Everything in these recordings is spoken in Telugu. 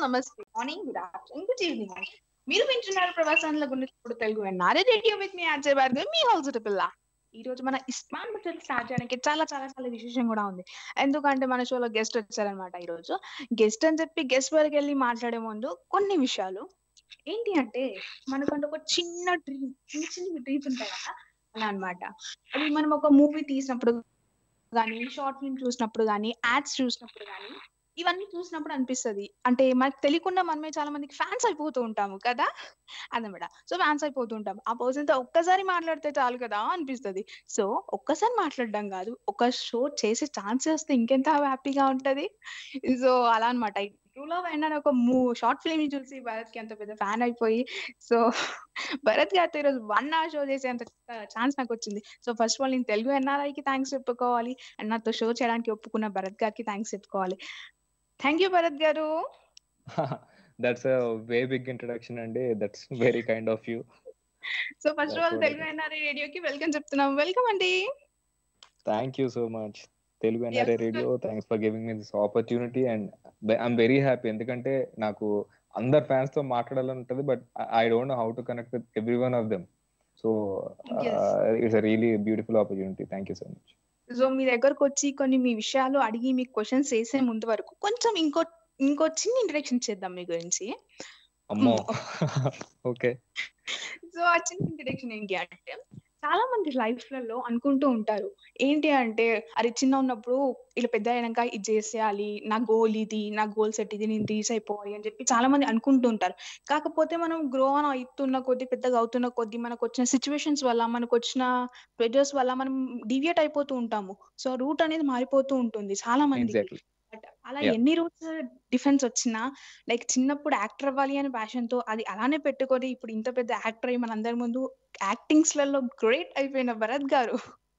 నమస్తే morning good afternoon good evening మీరు వింటున్నారు ప్రవాసాల గురించి ఇప్పుడు తెలుగు విన్నారు రేడియో విత్ మీ ఆర్జే భార్గవి మీ హౌస్ పిల్ల ఈ రోజు మన ఇస్మాన్ ముచ్చట్లు స్టార్ట్ చేయడానికి చాలా చాలా చాలా విశేషం కూడా ఉంది ఎందుకంటే మన షోలో గెస్ట్ వచ్చారనమాట ఈ రోజు గెస్ట్ అని చెప్పి గెస్ట్ వరకు వెళ్ళి మాట్లాడే ముందు కొన్ని విషయాలు ఏంటి అంటే మనకంటే ఒక చిన్న డ్రీమ్ చిన్న చిన్న డ్రీమ్స్ ఉంటాయి కదా అలా అన్నమాట అది మనం ఒక మూవీ తీసినప్పుడు కానీ షార్ట్ ఫిల్మ్ చూసినప్పుడు కానీ యాడ్స్ చూసినప్పుడు కానీ ఇవన్నీ చూసినప్పుడు అనిపిస్తది అంటే మనకు తెలియకుండా మనమే చాలా మందికి ఫ్యాన్స్ అయిపోతూ ఉంటాము కదా అదనమాట సో ఫ్యాన్స్ అయిపోతూ ఉంటాం ఆ పర్సన్ తో ఒక్కసారి మాట్లాడితే చాలు కదా అనిపిస్తది సో ఒక్కసారి మాట్లాడడం కాదు ఒక షో చేసే ఛాన్స్ వస్తే ఇంకెంత హ్యాపీగా ఉంటది సో అలా అనమాట ట్రూ లవ్ అయినా ఒక మూ షార్ట్ ఫిల్మ్ చూసి భరత్ కి అంత పెద్ద ఫ్యాన్ అయిపోయి సో భరత్ గారితో ఈరోజు వన్ అవర్ షో చేసేంత ఛాన్స్ నాకు వచ్చింది సో ఫస్ట్ ఆఫ్ ఆల్ నేను తెలుగు ఎన్ఆర్ఐకి థ్యాంక్స్ చెప్పుకోవాలి అండ్ నాతో షో చేయడానికి ఒప్పుకున్న భరత్ గారికి థ్యాంక్స్ చెప్పుకోవాలి థ్యాంక్ యూ భరత్ గారు that's a way big introduction అండి that's very kind of you so first of all That's what Telugu NRI రేడియోకి వెల్కమ్ చెప్తున్నాం వెల్కమ్ అండి thank you so much Telugu NRI Yes. Radio thanks for giving me this opportunity and I'm very happy ఎందుకంటే నాకు అందరు ఫ్యాన్స్ తో మాట్లాడాలని ఉంటుంది but I don't know how to connect with every one of them so Yes. It's a really beautiful opportunity thank you so much so మీ దగ్గరకు వచ్చి కొన్ని మీ విషయాలు అడిగి మీకు క్వశ్చన్స్ వేసే ముందు వరకు కొంచెం ఇంకో ఇంకో చిన్న ఇంట్రడక్షన్ చేద్దాం మీ గురించి అమ్మో ఓకే సో ఆ చిన్న ఇంట్రడక్షన్ ఏంటి అంటే చాలా మంది లైఫ్ లలో అనుకుంటూ ఉంటారు ఏంటి అంటే అరే చిన్న ఉన్నప్పుడు ఇలా పెద్ద అయినాక ఇది చేసేయాలి నా గోల్ ఇది నా గోల్ సెట్ ఇది నేను రీచ్ అయిపోవాలి అని చెప్పి చాలా మంది అనుకుంటూ ఉంటారు కాకపోతే మనం గ్రో ఆన్ అవుతున్న కొద్దీ పెద్దగా అవుతున్న కొద్దీ మనకు వచ్చిన సిచ్యువేషన్స్ వల్ల మనకు వచ్చిన ప్రెజర్స్ వల్ల మనం డివియేట్ అయిపోతూ ఉంటాము సో రూట్ అనేది మారిపోతూ ఉంటుంది చాలా మంది ఎగ్జాక్ట్లీ బట్ అలా Yeah. ఎన్ని రూట్స్ డిఫెన్స్ వచ్చినా లైక్ చిన్నప్పుడు యాక్టర్ అవ్వాలి అనే ప్యాషన్ తో అది అలానే పెట్టుకొని ఇప్పుడు ఇంత పెద్ద యాక్టర్ అయ్యి మనందరి ముందు యాక్టింగ్స్ లలో గ్రేట్ అయిపోయిన భరత్ గారు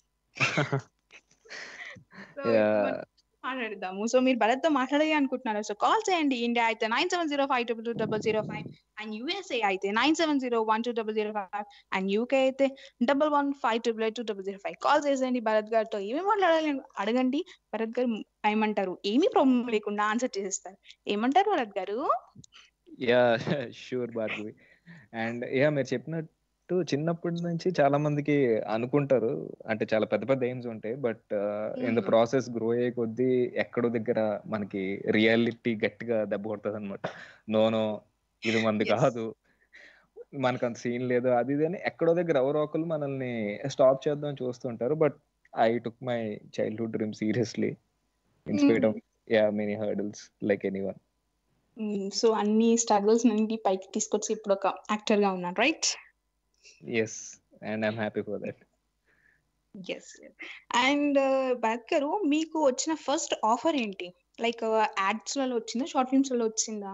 So, ఇప్పుడు మనం మాట్లాడదాము సో మీరు భరత్ తో మాట్లాడాలి అనుకుంటున్నారు సో కాల్ చేయండి ఇండియా అయితే nine seven zero five double two double zero five and USA అయితే nine seven zero one two double zero five and UK అయితే double one five triple eight two double zero five call చేసేయండి భరత్ గారితో ఏమేమి మాట్లాడాలి అని అడగండి భరత్ గారు ఏమంటారు ఏమీ ప్రాబ్లం లేకుండా ఆన్సర్ చేసేస్తారు ఏమంటారు భరత్ గారు yeah sure Bhargavi and yeah మీరు చెప్పినట్టు చిన్నప్పటి నుంచి చాలా మందికి అనుకుంటారు అంటే చాలా పెద్ద పెద్ద ఎయిమ్స్ ఉంటాయి but in the Hmm. Process grow అయ్యే కొద్దీ ఎక్కడో దగ్గర మనకి రియాలిటీ గట్టిగా దెబ్బ కొడుతుంది అనమాట నోనో ఇది మంది Yes. కాదు మనకు అంత సీన్ లేదు అది ఇది అని ఎక్కడో దగ్గర ఎవరో ఒకరు మనల్ని స్టాప్ చేద్దాం చూస్తుంటారు but I took my childhood dream seriously in spite of yeah many hurdles like any one so అన్ని స్ట్రగుల్స్ నుండి పైకి తీసుకొచ్చి ఇప్పుడు ఒక యాక్టర్ గా ఉన్నాను right yes and I'm happy for that yes and Bharat గారు మీకు వచ్చిన ఫస్ట్ ఆఫర్ ఏంటి లైక్ యాడ్స్ లలో వచ్చిందా షార్ట్ ఫిల్మ్స్ లలో వచ్చిందా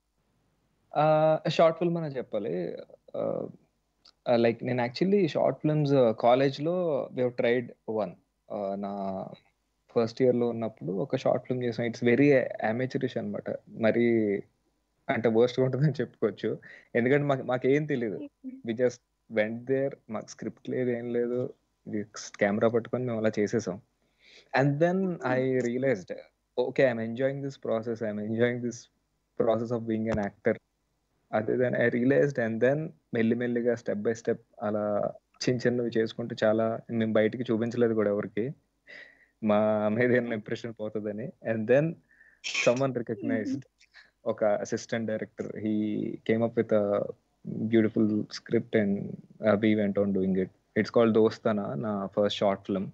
షార్ట్ ఫిల్మ్ అని చెప్పాలి లైక్ నేను యాక్చువల్లీ షార్ట్ ఫిల్మ్స్ కాలేజ్లో వీ ట్రైడ్ వన్ నా ఫస్ట్ ఇయర్లో ఉన్నప్పుడు ఒక షార్ట్ ఫిల్మ్ చేసాం ఇట్స్ వెరీ అమేచరిష్ అనమాట మరి అంటే వర్స్ట్ ఉంటుందని చెప్పుకోవచ్చు ఎందుకంటే మాకు మాకేం తెలియదు వి జస్ట్ వెంట్ దేర్ మాకు స్క్రిప్ట్ లేదు ఏం లేదు కెమెరా పట్టుకొని మేము అలా చేసేసాం and then I realised okay I'm enjoying this process I'm enjoying this process of being an actor అదే then I realised and then మెల్లిమెల్లిగా స్టెప్ బై స్టెప్ అలా చిన్న చిన్నవి చేసుకుంటూ చాలా మేము బయటికి చూపించలేదు కూడా ఎవరికి మా మీద ఏమైనా ఇంప్రెషన్ పోతుందని అండ్ దెన్ సమ్మన్ రికగ్నైజ్డ్ ఒక assistant director he came up with beautiful script and we went on doing it it's called Dostana నా ఫస్ట్ షార్ట్ ఫిల్మ్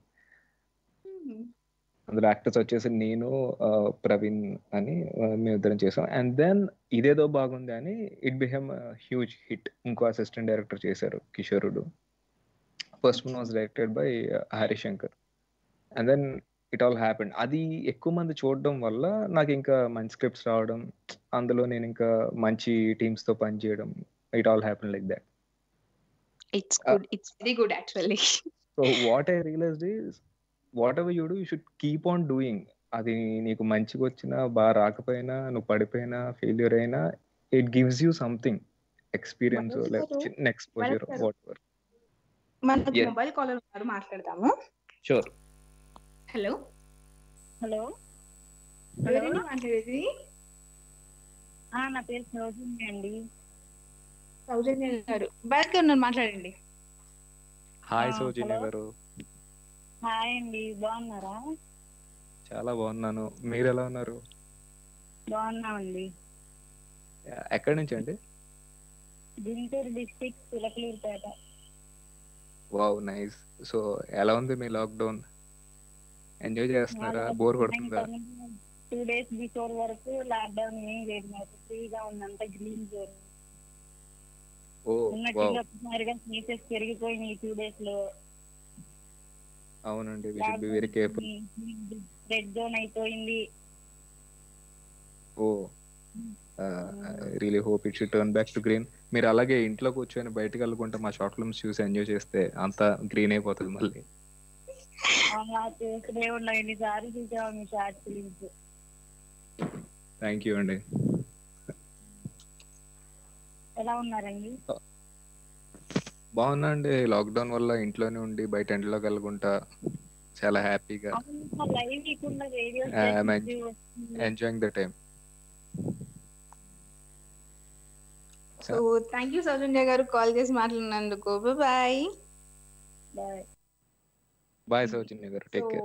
అందులో యాక్టర్స్ వచ్చేసి నేను ఆ, ప్రవీణ్ అని ఆ, మేము ఇద్దరం చేసాం అండ్ దెన్ ఇదేదో బాగుంది అని ఇట్ బిహేమ్ హ్యూజ్ హిట్ ఇంకో అసిస్టెంట్ డైరెక్టర్ చేశారు Kishorudu first one was directed by Harishankar and then it all happened అది ఎక్కువ మంది చూడడం వల్ల నాకు ఇంకా మంచి స్క్రిప్ట్స్ రావడం అందులో నేను ఇంకా మంచి టీమ్స్ తో పనిచేయడం it all happen like that it's good it's very good actually so what I realised is whatever you do you should keep on doing అది నీకు మంచిగా వచ్చినా బాగా రాకపోయినా నువ్వు పడిపోయినా ఫెయిల్యూర్ అయినా it gives you something experience Bharat లేకపోతే garu, చిన్న exposure Bharat garu. Whatever మనకి Yes. మొబైల్ కాలర్ ఉన్నారు మాట్లాడదాము షూర్ హలో హలో ఎవరండి మాట్లాడేది ఆ, నా పేరు సౌజన్య అండి సౌజన్య గారు బయటకు ఉన్నారు మాట్లాడండి హాయ్ ఆ, సౌజన్య hello. గారు హాయ్ అండి బాగున్నారా చాలా బాగున్నాను మీరు ఎలా ఉన్నారు బాగున్నామండి ఎక్కడి నుంచి అండి Guntur district Chilakaluripet wow nice so ఎలా ఉంది మీ లాక్డౌన్ ఎంజాయ్ చేస్తున్నారా బోర్ కొడుతుందా టూ డేస్ బిఫోర్ వరకు లాక్డౌన్ ఏం లేదు మాకు ఫ్రీగా ఉందంతా గ్రీన్ జోన్ ఓ ఉన్నట్టు వావ్ ఒక్కసారిగా కేసెస్ పెరిగిపోయినాయి టూ డేస్ లో అవునండి we should be very careful red zone అయిపోయింది oh really hope it should turn back to green మీరు అలాగే ఇంట్లో కూర్చొని బయటకు వెళ్ళకుండా మా షార్ట్ ఫిల్మ్స్ చూసి ఎంజాయ్ చేస్తే అంతా గ్రీన్ అయిపోతుంది మళ్ళీ అలా చేస్తూనే ఉన్నాం ఎన్నిసార్లు చూసాము మీ షార్ట్ ఫిలిమ్స్ థ్యాంక్ యూ అండి ఎలా ఉన్నారండి బాగున్నా అండి లాక్డౌన్ వల్ల ఇంట్లోనే ఉండి బయట ఎండలోకి వెళ్ళకుండా చాలా హ్యాపీగా లైవ్ లేకుండా radio Ah, man. Enjoying the time so thank you Soujanya గారు కాల్ చేసి మాట్లాడినందుకు బాయ్ బాయ్ బాయ్ సౌజన్య గారు take care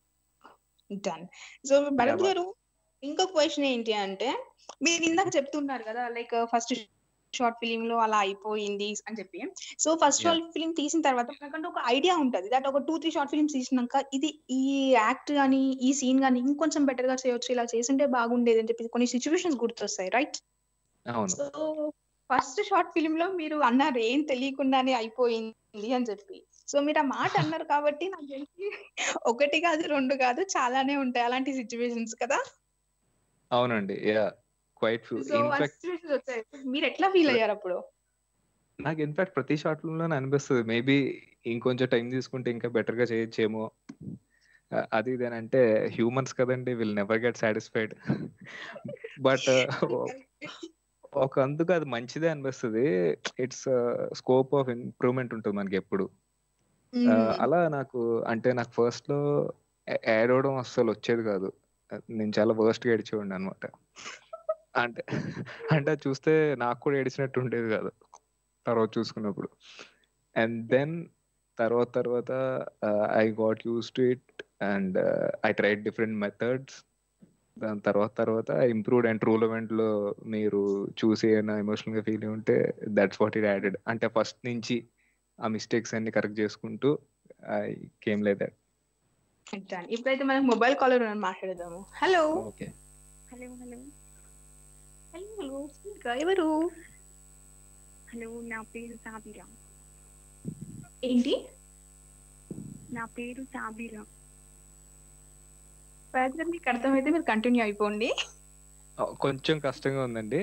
done so Bharat bye. గారు ఇంకొక క్వశ్చన్ ఏంటి అంటే మీరు ఇందాక చెప్తున్నారు కదా లైక్ ఫస్ట్ షార్ట్ ఫిలిం లో అలా అయిపోయింది అని చెప్పి so first Yeah. Short film తీసిన తర్వాత మనకంటే ఒక ఐడియా ఉంటది దట్ ఒక టూ త్రీ షార్ట్ ఫిలిమ్స్ తీసినాక ఇది ఈ యాక్ట్ గానీ ఈ సీన్ గానీ ఇంకొంచెం బెటర్ గా చేయొచ్చు ఇలా చేసింటే బాగుండేది అని చెప్పి కొన్ని సిచ్యువేషన్స్ గుర్తొస్తాయి రైట్ అవును సో ఫస్ట్ షార్ట్ ఫిలిం లో మీరు అన్నారు ఏం తెలియకుండానే అయిపోయింది అని చెప్పి సో మీరు ఆ మాట అన్నారు కాబట్టి నాకు తెలిసి ఒకటి కాదు రెండు కాదు చాలానే ఉంటాయి అలాంటి సిచ్యువేషన్స్ కదా అవునండి యా క్వైట్ ఫ్యూ సో ఆ ఇన్ఫాక్ట్ సిచ్యువేషన్స్ వచ్చాయి మీరు ఎట్లా ఫీల్ అయ్యారు అప్పుడు నాకు ఇన్ఫాక్ట్ ప్రతి షార్ట్ లోనే అనిపిస్తుంది మేబీ ఇంకొంచెం టైం తీసుకుంటే ఇంకా బెటర్ గా చేయొచ్చేమో ఆ, అది ఇది అని అంటే హ్యూమన్స్ కదండి will never get satisfied but ఒక అందుకు అది మంచిదే అనిపిస్తుంది ఇట్స్ స్కోప్ ఆఫ్ ఇంప్రూవ్మెంట్ ఉంటుంది మనకి ఎప్పుడు ఆ, అలా నాకు అంటే నాకు ఫస్ట్ లో యాడ్ అవడం అస్సలు వచ్చేది కాదు నేను చాలా వర్స్ట్ గా ఏడిచేవాడిని అనమాట అంటే అంటే అది చూస్తే నాకు కూడా ఏడిచినట్టు ఉండేది కాదు తర్వాత చూసుకున్నప్పుడు అండ్ దెన్ తర్వాత తర్వాత I got used to it and I tried different methods దాని తర్వాత తర్వాత ఇంప్రూవ్డ్ అండ్ ట్రూ లెవెంట్ లో మీరు చూసి ఏమైనా ఎమోషనల్ గా ఫీల్ ఉంటే దట్స్ వాట్ ఇట్ యాడెడ్ అంటే ఫస్ట్ నుంచి ఆ మిస్టేక్స్ అన్ని కరెక్ట్ చేసుకుంటూ I came like that Done. ఇప్పుడైతే మనం మొబైల్ కాలర్ మాట్లాడదాము hello okay hello hello hello ఇంకా ఎవరు హలో నా పేరు సాబిరా ఏంటి నా పేరు సాబిరా ప్రయత్నం మీకు అర్థమైతే మీరు కంటిన్యూ అయిపోండి కొంచెం కష్టంగా ఉందండి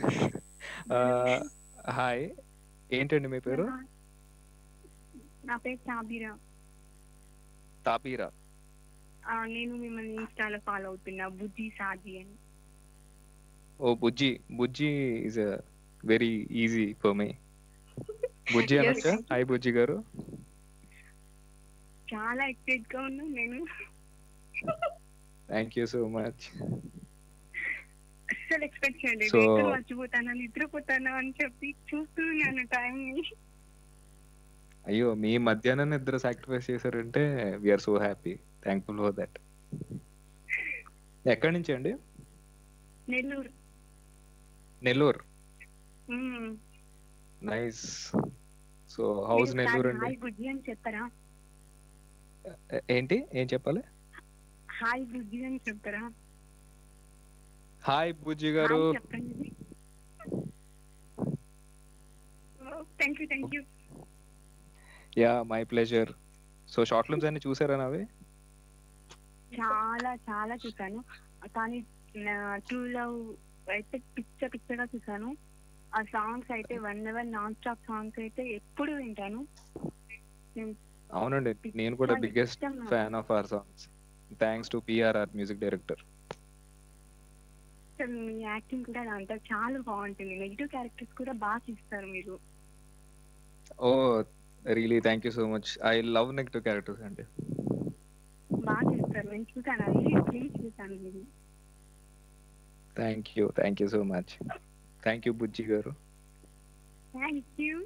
హాయ్ ఏంటండి మీ పేరు నా పేరు సాబిరా తాపీరా ఆ, నేను మిమ్మల్ని ఇన్స్టాలో ఫాలో అవుతున్నా బుజ్జి సాజీ అని ఓ Bujji Bujji is very easy for me Bujji Yes. అనొచ్చా హాయ్ బుజ్జి గారు చాలా ఎక్సైట్ గా ఉన్నా నేను థ్యాంక్ యూ సో మచ్ అస్సలు ఎక్స్పెక్ట్ చేయలేదు So- ఎక్కడ మర్చిపోతానా నిద్రపోతానా అని చెప్పి చూస్తున్నాను టైం ని అయ్యో మీ మధ్యాహ్నం ఇద్దరు సాక్రిఫైస్ చేశారంటే we are so happy thankful for that ఎక్కడి నుంచి అండి Nellore Nellore hmm. Nice so how's మీరు నెల్లూరు ఒకసారి అండి హాయ్ బుజ్జి అని చెప్పరా ఏ- ఏంటి ఏం చెప్పాలి హాయ్ బుజ్జి అని చెప్పరా హాయ్ బుజ్జి గారు హాయ్ చెప్పండి thank you thank you yeah my pleasure so short films అన్ని చూసారా నావి చాలా చాలా చూసాను కానీ ట్రూ లవ్ అయితే పిచ్చ పిచ్చగా చూసాను ఆ సాంగ్స్ అయితే one hour non stop songs అయితే ఎప్పుడు వింటాను అవునండి నేను కూడా పిచ్చ బిగ్గెస్ట్ ఇష్టం నాకు. Fan of hour songs thanks to PRR music director అసలు మీ యాక్టింగ్ కూడా దాంట్లో చాలా బాగుంటుంది నెగిటివ్ క్యారెక్టర్స్ కూడా బాగా చూస్తారు మీరు oh really thank you so much I love negative characters అండి బాగా చేస్తారు నేను చూసాను అన్ని ప్లీజ్ చూసాను మీరు thank you thank you so much thank you Bujji గారు thank you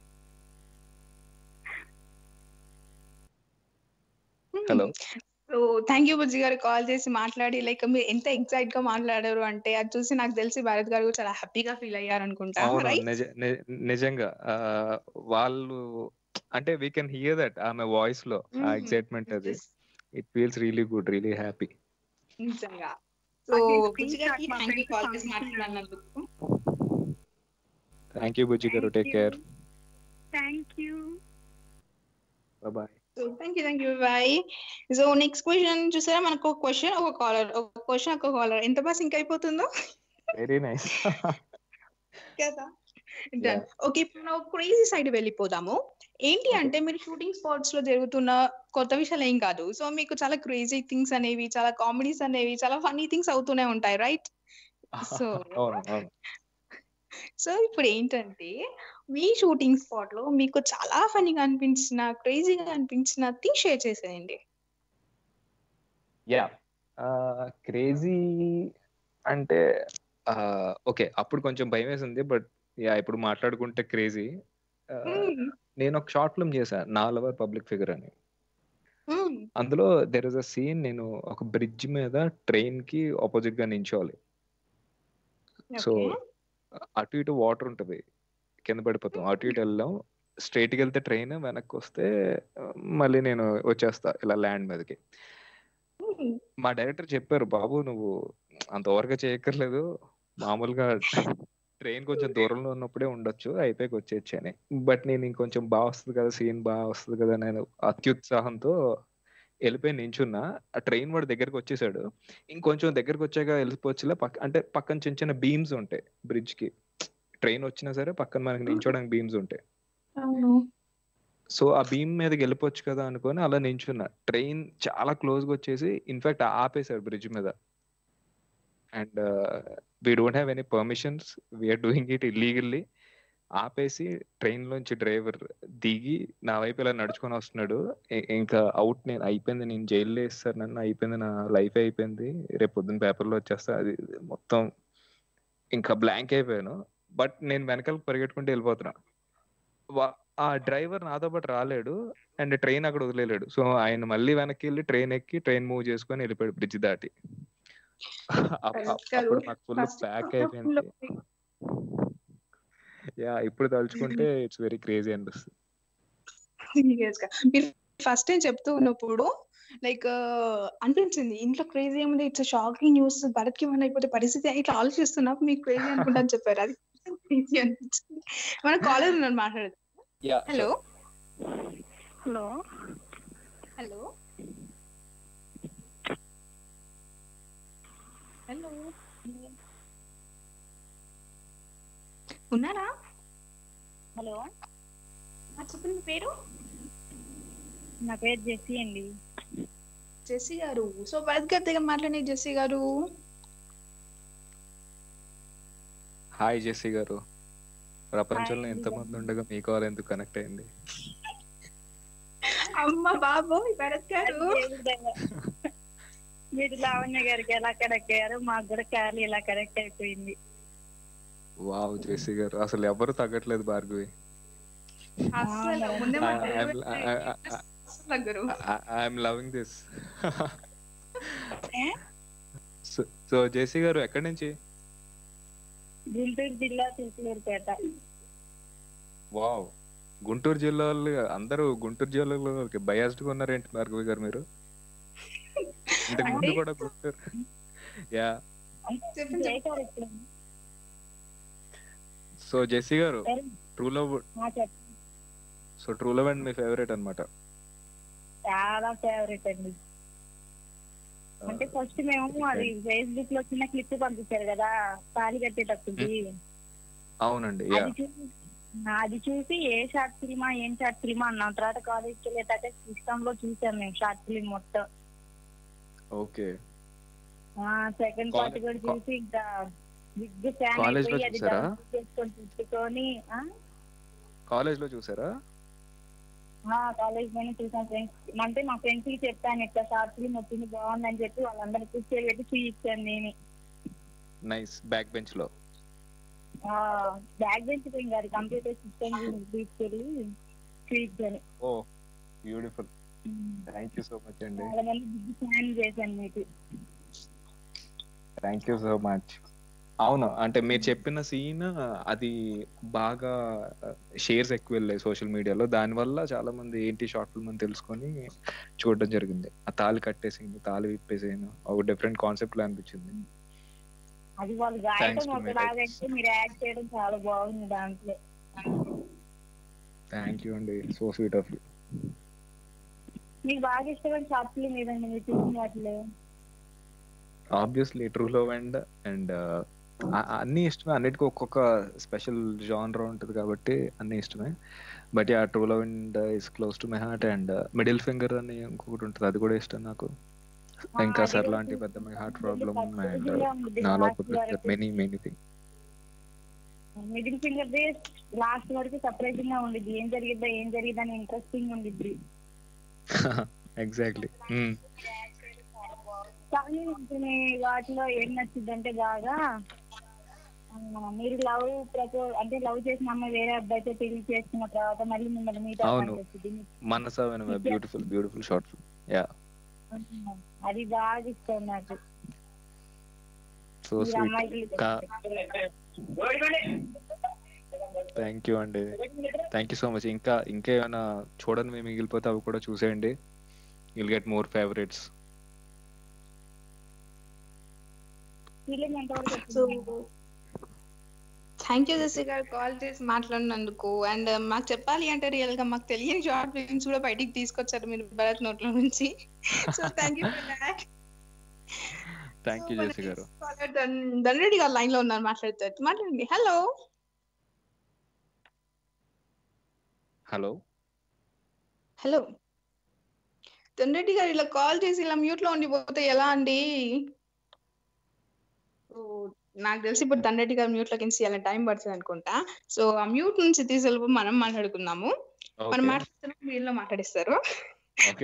hello so thank you Bujji గారు కాల్ చేసి మాట్లాడి లైక్ మీరు ఎంత ఎక్సైట్ గా మాట్లాడారు అంటే అది చూసి నాకు తెలిసి భరత్ గారు కూడా చాలా హ్యాపీగా ఫీల్ అయ్యారు అనుకుంటా అవును రైట్ నిజ ని- నిజంగా ఆ, వాళ్ళు అంటే వీ కెన్ హియర్ దట్ ఆమె వాయిస్ లో ఆ Mhm. ఎక్సైట్మెంట్ అది it feels really good really happy నిజంగా సో అది బుజ్జి గారికి screenshot మా థ్యాంక్ యూ friends కాల్ చేసి పంపించారు. మాట్లాడినందుకు thank you Bujji garu take care thank you bye so thank you thank you bye so next question చూసారా మనకు ఒక క్వశ్చన్ ఒక కాలర్ ఒక క్వశ్చన్ ఒక కాలర్ ఎంత బాగా సింక్ అయిపోతుందో వెరీ నైస్ కదా డన్ ఓకే ఇప్పుడు మనం క్రేజీ సైడ్ వెళ్ళిపోదాము ఏంటి అంటే మీరు షూటింగ్ స్పాట్స్ లో జరుగుతున్న కొత్త విషయాలు ఏం కాదు సో మీకు చాలా క్రేజీ థింగ్స్ అనేవి చాలా కామెడీస్ అనేవి చాలా ఫన్నీ థింగ్స్ అవుతూనే ఉంటాయి రైట్ సో అవును అవును సో ఇప్పుడు ఏంటంటే మీ షూటింగ్ స్పాట్ లో మీకు చాలా ఫనీగా అనిపించిన క్రేజీగా అనిపించిన థింగ్ షేర్ చేసేయండి యా క్రేజీ అంటే ఓకే అప్పుడు కొంచెం భయం వేసింది బట్ యా ఇప్పుడు మాట్లాడుకుంటే క్రేజీ నేను ఒక షార్ట్ ఫిల్మ్ చేశాను నా లవర్ పబ్లిక్ ఫిగర్ అని అందులో దెర్ ఇస్ అ సీన్ నేను ఒక బ్రిడ్జ్ మీద ట్రైన్ కి ఆపోజిట్ గా నించోవాలి సో అటు ఇటు వాటర్ ఉంటది కింద పడిపోతాం అటు ఇటు వెళ్ళాం స్ట్రైట్ కి వెళ్తే ట్రైన్ వెనక్కి వస్తే ఆ, మళ్ళీ నేను వచ్చేస్తా ఇలా ల్యాండ్ మీదకి మా డైరెక్టర్ చెప్పారు బాబు నువ్వు అంత ఓవర్గా చేయక్కర్లేదు మామూలుగా ట్రైన్ కొంచెం దూరంలో ఉన్నప్పుడే ఉండొచ్చు అయిపోయి వచ్చేయచ్చు అని బట్ నేను ఇంకొంచెం బాగా వస్తుంది కదా సీన్ బాగా వస్తుంది కదా నేను అత్యుత్సాహంతో వెళ్ళిపోయి నించున్నా ఆ ట్రైన్ వాడి దగ్గరికి వచ్చేసాడు ఇంకొంచెం దగ్గరికి వచ్చాక వెళ్ళిపోవచ్చులే పక్క అంటే పక్కన చిన్న చిన్న బీమ్స్ ఉంటాయి బ్రిడ్జ్ కి ట్రైన్ వచ్చినా సరే పక్కన మనకి నించోడానికి బీమ్స్ ఉంటాయి అవును సో ఆ బీమ్ మీదకి వెళ్ళిపోవచ్చు కదా అనుకొని అలా నించున్నా ట్రైన్ చాలా క్లోజ్ గా వచ్చేసి ఇన్ఫాక్ట్ ఆపేశారు బ్రిడ్జ్ మీద and we don't have any permissions we are doing it illegally ఆపేసి ట్రైన్ లోంచి డ్రైవర్ దిగి నా వైపు ఇలా నడుచుకొని వస్తున్నాడు ఇ- ఇంకా అవుట్ నేను అయిపోయింది నేను జైల్లో వేస్తారు నన్ను అయిపోయింది నా లైఫ్ అయిపోయింది రేపు పొద్దున్న పేపర్లో వచ్చేస్తా అది ఇది మొత్తం ఇంకా బ్లాంక్ అయిపోయాను బట్ నేను వెనకాల పరిగెట్టుకుంటూ వెళ్ళిపోతున్నా వా- ఆ డ్రైవర్ నాతో పాటు రాలేడు అండ్ ట్రైన్ అక్కడ వదిలేలేడు సో ఆయన మళ్ళీ వెనక్కి వెళ్ళి ట్రైన్ ఎక్కి ట్రైన్ మూవ్ చేసుకొని వెళ్ళిపోయాడు బ్రిడ్జ్ దాటి అప్- అప్- అప్పుడు నాకు ఫుల్ ప్యాక్ అయిపోయింది యా ఇప్పుడు తలుచుకుంటే ఇట్స్ వెరీ క్రేజీ అనిపిస్తుంది Serious గా. మీరు ఫస్ట్ టైం చెప్తూ ఉన్నప్పుడు లైక్ అనిపించింది ఇంట్లో క్రేజీ ఏముంది ఇట్స్ షాకింగ్ న్యూస్ భరత్ కి ఏమైనా అయిపోతే పరిస్థితి ఇట్లా ఆలోచిస్తున్నప్పుడు మీకు క్రేజీ అనుకుంటా అని చెప్పారు అది క్రేజీ అనిపించింది మన కాలేజ్ ఉన్నాను మాట్లాడదు yeah hello hello hello hello ఉన్నారా హలో ఆ, చెప్పండి మీ పేరు నా పేరు జెస్సీ అండి జెస్సీ గారు సో భరత్ గారి దగ్గర మాట్లాడే జెస్సీ గారు హాయ్ జెస్సీ గారు ప్రపంచంలో Hi, ఎంతమంది ఉండగా మీ కాల్ ఎందుకు కనెక్ట్ అయింది అమ్మ బాబు భరత్ గారు మీరు లావణ్య గారికి ఎలా కనెక్ట్ అయ్యారో మాకు కూడా కాలు ఇలా కనెక్ట్ అయిపోయింది వావ్ జెస్సీ గారు అసలు ఎవరు తగ్గట్లేదు భార్గవి అస్సలు ముందే I- మాట్లాడారు. I'm- I- I- I- అస్సలు తగ్గరు. I'm loving this a? So Jessie garu ఎక్కడి నుంచి గుంటూరు జిల్లా చిలుకలూరుపేట వావ్ గుంటూరు జిల్లా వాళ్ళు అందరూ గుంటూరు జిల్లాలో బయాస్డ్ గా ఉన్నారేంటి భార్గవి గారు మీరు ఇంతకు ముందు అంటే- కూడా గుంటూరు యా చెప్పండి, ఏ కార్యక్రమం? సో జెస్సీ గారు సరే, ట్రూ లవ్ ఆ చెప్ప- సో ట్రూ లవ్ అండ్ మీ ఫేవరెట్ అన్నమాట చాలా ఫేవరెట్ అండి అంటే ఫస్ట్ మేము అది ఫేస్బుక్ లో చిన్న క్లిప్ పంపించారు కదా తాళి కట్టేటప్పుడు అవునండి యా అది చూసి అది చూసి ఏ షార్ట్ ఫిల్మా ఏం షార్ట్ ఫిల్మా అన్నాం తర్వాత కాలేజ్కి వెళ్ళేటట్టే సిస్టమ్ లో చూసాం మేము షార్ట్ ఫిల్మ్ మొత్తం ఓకే సెకండ్ పార్ట్ కూడా కా- చూసి ఇంకా బిగ్ ఫ్యాన్ College లో అయిపోయి అది చూసారా? download చేసుకొని తిట్టుకొని కాలేజ్ లో చూసారా కాలేజ్ లోనే చూసాం ఫ్రెండ్స్ అంటే మా ఫ్రెండ్స్ కి చెప్పాను ఇట్లా షార్ట్ ఫిల్మ్ వచ్చింది బాగుందని చెప్పి వాళ్ళందరినీ కూర్చోబెట్టి చూపించాను నేను నైస్ బ్యాక్ బెంచ్ లో బ్యాక్ బెంచ్ పోయింది అది కంప్యూటర్ సిస్టమ్ తీసుకెళ్ళి స్వీట్స్ అని oh beautiful thank you so much అండి చాలా మంది బిగ్ ప్లాన్ చేశాను మీకు థ్యాంక్ యూ సో మచ్ అవును అంటే మీరు చెప్పిన సీన్ అది బాగా షేర్స్ ఎక్కువ వెళ్ళాయి సోషల్ మీడియాలో దానివల్ల చాలా మంది ఏంటి షార్ట్ ఫిల్మ్ అని తెలుసుకొని చూడడం జరిగింది ఆ తాళి కట్టేసింది తాళి విప్పేసేను ఒక డిఫరెంట్ కాన్సెప్ట్ లా అనిపించింది అది వాళ్ళు Thanks గాయటం to my ఒకలాగంటే guys. మీరు యాడ్ చేయడం చాలా బాగుంది దాంట్లో థ్యాంక్ యూ అండి సో స్వీట్ ఆఫ్ యూ మీకు బాగా ఇష్టమైన షార్ట్ ఫిల్మ్ ఏదండి మీరు చూసిన వాటిలో obviously true love and and అన్ని ఇష్టమే అన్నిటికీ ఒక్కొక్క స్పెషల్ జానర్ ఉంటుంది కాబట్టి అన్ని ఇష్టమే but yeah true love and is close to my heart and middle finger అని ఇంకొకటి ఉంటుంది అది కూడా ఇష్టం నాకు ఇంకా అది సార్ కూడా లాంటి పెద్ద my heart problem and surprising గా ఉంది నాలో last వరకు. Many many thing middle finger the last వరకు సర్ప్రైజింగ్ గా ఉండిద్ది ఏం జరిగిద్దా ఏం జరిగిద్దా అని ఇంట్రెస్టింగ్ ఉండిద్ది ఎగ్జాక్ట్లీ కానీ నాకు మీ వాటిలో ఏం నచ్చింది అంటే బాగా ఆ, మీరు లవ్ ప్రపో అంటే లవ్ చేసిన అమ్మాయి వేరే అబ్బాయితో పెళ్లి చేసుకున్న తర్వాత మళ్ళీ మిమ్మల్ని మీట్ అవును. వచ్చింది మనస beautiful beautiful short film yeah అది బాగా ఇష్టం నాకు సో మీరు స్వీట్ అమ్మాయికి కా- థ్యాంక్ యూ అండి థ్యాంక్ యూ సో మచ్ ఇంకా ఇంకా ఏమైనా చూడని మిగిలిపోతే అవి కూడా చూసేయండి will get more favourites feeling ఎంతవరకు సో వచ్చింది thank you Jessie garu call చేసి మాట్లాడినందుకు అండ్ మాకు చెప్పాలి అంటే రియల్ గా మాకు తెలియని షార్ట్ ఫిల్మ్స్ కూడా బయటికి తీసుకొచ్చారు మీరు భరత్ నోట్ల నుంచి so thank you for that thank you Jessie garu Dandreddy గారు లైన్ లో ఉన్నారు మాట్లాడతారు మాట్లాడండి హలో హలో హలో దండ్రెడ్డి గారు ఇలా కాల్ చేసి ఇలా మ్యూట్ లో ఉండిపోతే ఎలా అండి సో నాకు తెలిసి ఇప్పుడు దండ్రెడ్డి గారు మ్యూట్ లోకి తీయాలని టైం పడుతుంది అనుకుంటా సో ఆ మ్యూట్ నుంచి తీసేలోపు మనం మాట్లాడుకుందాము మనం మాట్లాడుతున్నాం వీళ్ళు మాట్లాడిస్తారు ఓకే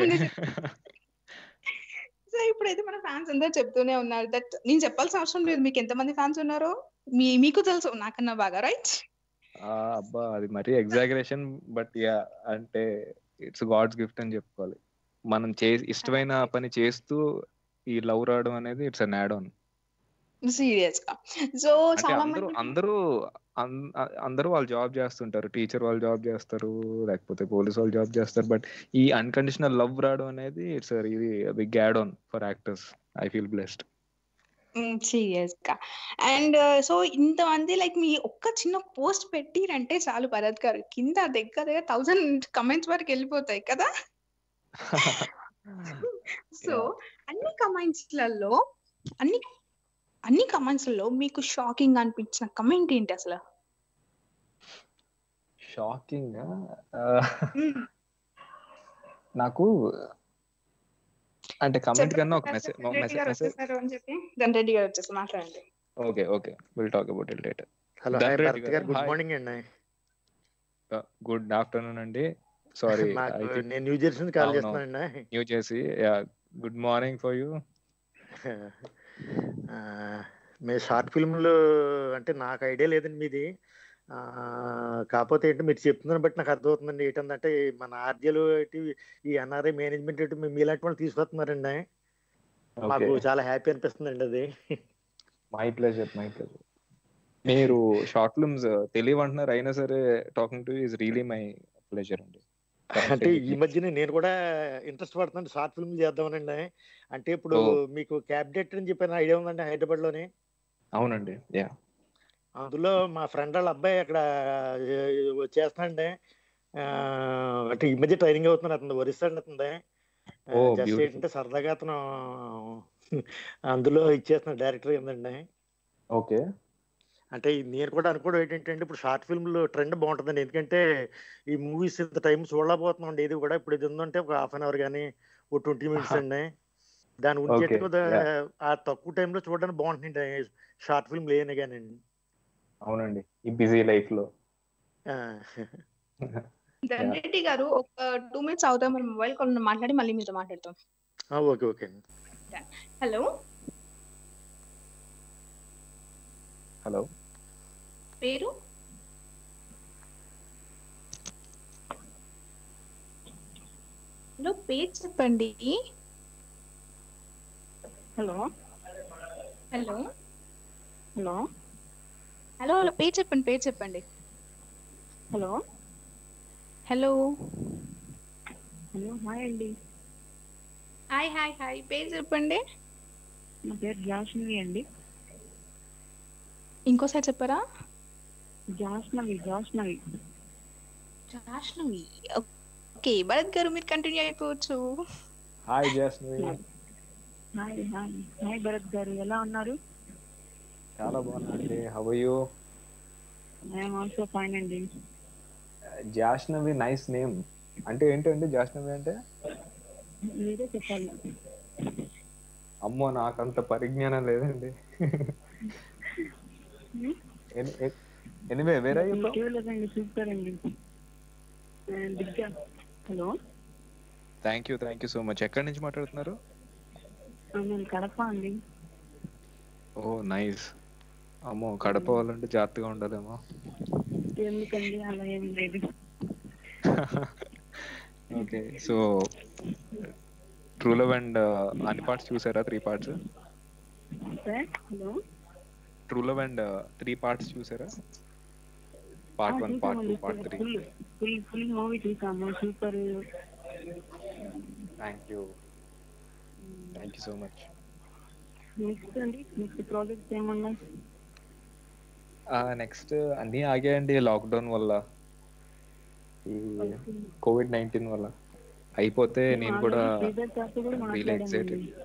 సో ఇప్పుడైతే మన ఫ్యాన్స్ అందరూ చెప్తూనే ఉన్నారు దట్ నేను చెప్పాల్సిన అవసరం లేదు మీకు ఎంతమంది ఫ్యాన్స్ ఉన్నారో మీ మీకు తెలుసు నాకన్నా బాగా రైట్ అబ్బా అది మరీ ఎగ్జాగరేషన్ బట్ యా అంటే ఇట్స్ గాడ్స్ గిఫ్ట్ అని చెప్పుకోవాలి మనం చే ఇష్టమైన పని చేస్తూ ఈ లవ్ రావడం అనేది it's an add on serious గా సో అంటే చాలా అందరూ మంది అందరూ అన్- అ- అందరూ వాళ్ళు జాబ్ చేస్తుంటారు టీచర్ వాళ్ళు జాబ్ చేస్తారు లేకపోతే పోలీస్ వాళ్ళు జాబ్ చేస్తారు బట్ ఈ అన్కండిషనల్ లవ్ రావడం అనేది ఇట్స్ ఇది big add on for actors I feel blessed serious గా అండ్ సో ఇంతమంది లైక్ మీ ఒక్క చిన్న పోస్ట్ పెట్టిరంటే చాలు భరత్ గారు కింద దగ్గర దగ్గర థౌసండ్ కమెంట్స్ వరకు వెళ్ళిపోతాయి కదా సో అన్ని కమెంట్స్ లలో అన్ని అన్ని కమెంట్స్ లో మీకు షాకింగ్ అనిపించిన కమెంట్ ఏంటి అసలు షాకింగ్ నాకు అంటే కమెంట్ కన్నా ఒక మెసేజ్ రెడ్డి గారు మెసేజ్ వచ్చేసారు అని చెప్పి దాని రెడ్డి గారు వచ్చేసి మాట్లాడండి okay okay will talk about it later hello Done hi ready Bharat కదా? Garu good Hi. మార్నింగ్ అండి గుడ్ ఆఫ్టర్నూన్ అండి సారీ నాకు ఐ థింక్ నేను న్యూ జెర్సీ నుంచి కాల్ అవును. చేస్తున్నానండి New Jersey yeah good morning for you ఆ, మీ షార్ట్ ఫిల్మ్లు అంటే నాకు ఐడియా లేదండి మీది ఆ, కాకపోతే ఏంటి మీరు చెప్తున్నారు బట్టి నాకు అర్థమవుతుందండి ఏంటంటే మన ఆర్జీలు ఏంటి ఈ ఎన్ఆర్ఐ మేనేజ్మెంట్ ఏంటి మీ- మీలాంటి వాళ్ళు తీసుకొస్తున్నారండి మాకు చాలా హ్యాపీ అనిపిస్తుందండి అది మై ప్లెజర్ మై ప్లెజర్ మీరు షార్ట్ ఫిల్మ్స్ తెలియమంటున్నారు అయినా సరే talking to is really my pleasure అండి అంటే ఈ మధ్యన నేను కూడా ఇంట్రెస్ట్ పడుతున్నాను షార్ట్ ఫిల్మ్ చేద్దామనండి అంటే ఇప్పుడు ఓ. మీకు క్యాబినెట్ అని చెప్పిన ఐడియా ఉందండి హైదరాబాద్ లోని అవునండి యా అందులో మా ఫ్రెండ్ వాళ్ళ అబ్బాయి అక్కడ ఆ, చేస్తున్నాడండి ఆ, అంటే ఈ మధ్య ట్రైనింగ్ అవుతున్నాడు అతను ఒరిస్సా అండి అతను ఓ, జస్ట్ beautiful. ఏంటంటే సరదాగా అతను అందులో ఇచ్చేస్తున్నాడు డైరెక్టర్ ఏంటండి ఓకే అంటే ఈ నేను కూడా అనుకోవడం ఏంటంటే అండి, ఇప్పుడు షార్ట్ ఫిల్మ్లు ట్రెండ్ బాగుంటుందండి ఎందుకంటే ఈ మూవీస్ ఇంత టైం చూడలేకపోతున్నాం అండి ఇది కూడా ఇప్పుడు ఇది ఉందంటే ఒక హాఫ్ అన్ అవర్ కానీ ఓ ట్వంటీ మినిట్స్ అండి దాని గురించి Okay, అయితే కొద్దిగా yeah. ఆ తక్కువ టైంలో చూడడానికి బాగుంటుంది షార్ట్ ఫిల్మ్ లేని కానీ అవునండి ఈ బిజీ లైఫ్ లో దండ్రెడ్డి గారు ఒక టూ మినిట్స్ అవుతాం మన మొబైల్ కాల్ మాట్లాడి మళ్ళీ మీతో మాట్లాడతాం ఓకే ఓకే అండి హలో హలో పేరు హలో పేరు చెప్పండి hello hello hello hello hello పేరు చెప్పండి పేరు చెప్పండి హలో హలో హలో హాయ్ అండి హాయ్ హాయ్ హాయ్ పేరు చెప్పండి నా పేరు జాష్నవి అండి ఇంకోసారి చెప్పరా జాష్నవి జాష్నవి జాష్నవి ఓకే భరత్ గారు మీరు కంటిన్యూ అయిపోవచ్చు hi Jasmi hi hi hi Bharat garu ఎలా ఉన్నారు చాలా బాగున్నాండి how you I'm also fine అండి జాష్నవి నైస్ నేమ్ అంటే ఏంటండి జాష్నవి అంటే మీరే చెప్పాలి అమ్మో నాకంత పరిజ్ఞానం లేదండి ఎనివే వేరే చూడలేదండి సూపర్ అండి దిగ్గా hello thank you thank you so much ఎక్కడి నుంచి మాట్లాడుతున్నారు నేను కడప అండి ఓ నైస్ అమ్మో కడప వాళ్ళంటే జాగ్రత్తగా ఉండాలేమో ఎందుకండి అలా ఏం లేదు okay so true love and అన్ని పార్ట్స్ చూసారా three parts sir hello true love and three parts చూసారా part one part two part three full full full movie చూసాము super thank you thank you so much next అండి నెక్స్ట్ ప్రాజెక్ట్స్ ఏమన్నాయి నెక్స్ట్ అన్నీ ఆగాయండి లాక్డౌన్ వల్ల ఈ కోవిడ్ నైన్టీన్ వల్ల అయిపోతే నేను కూడా శ్రీధర్ సార్తో కూడా really excited. మాట్లాడానండి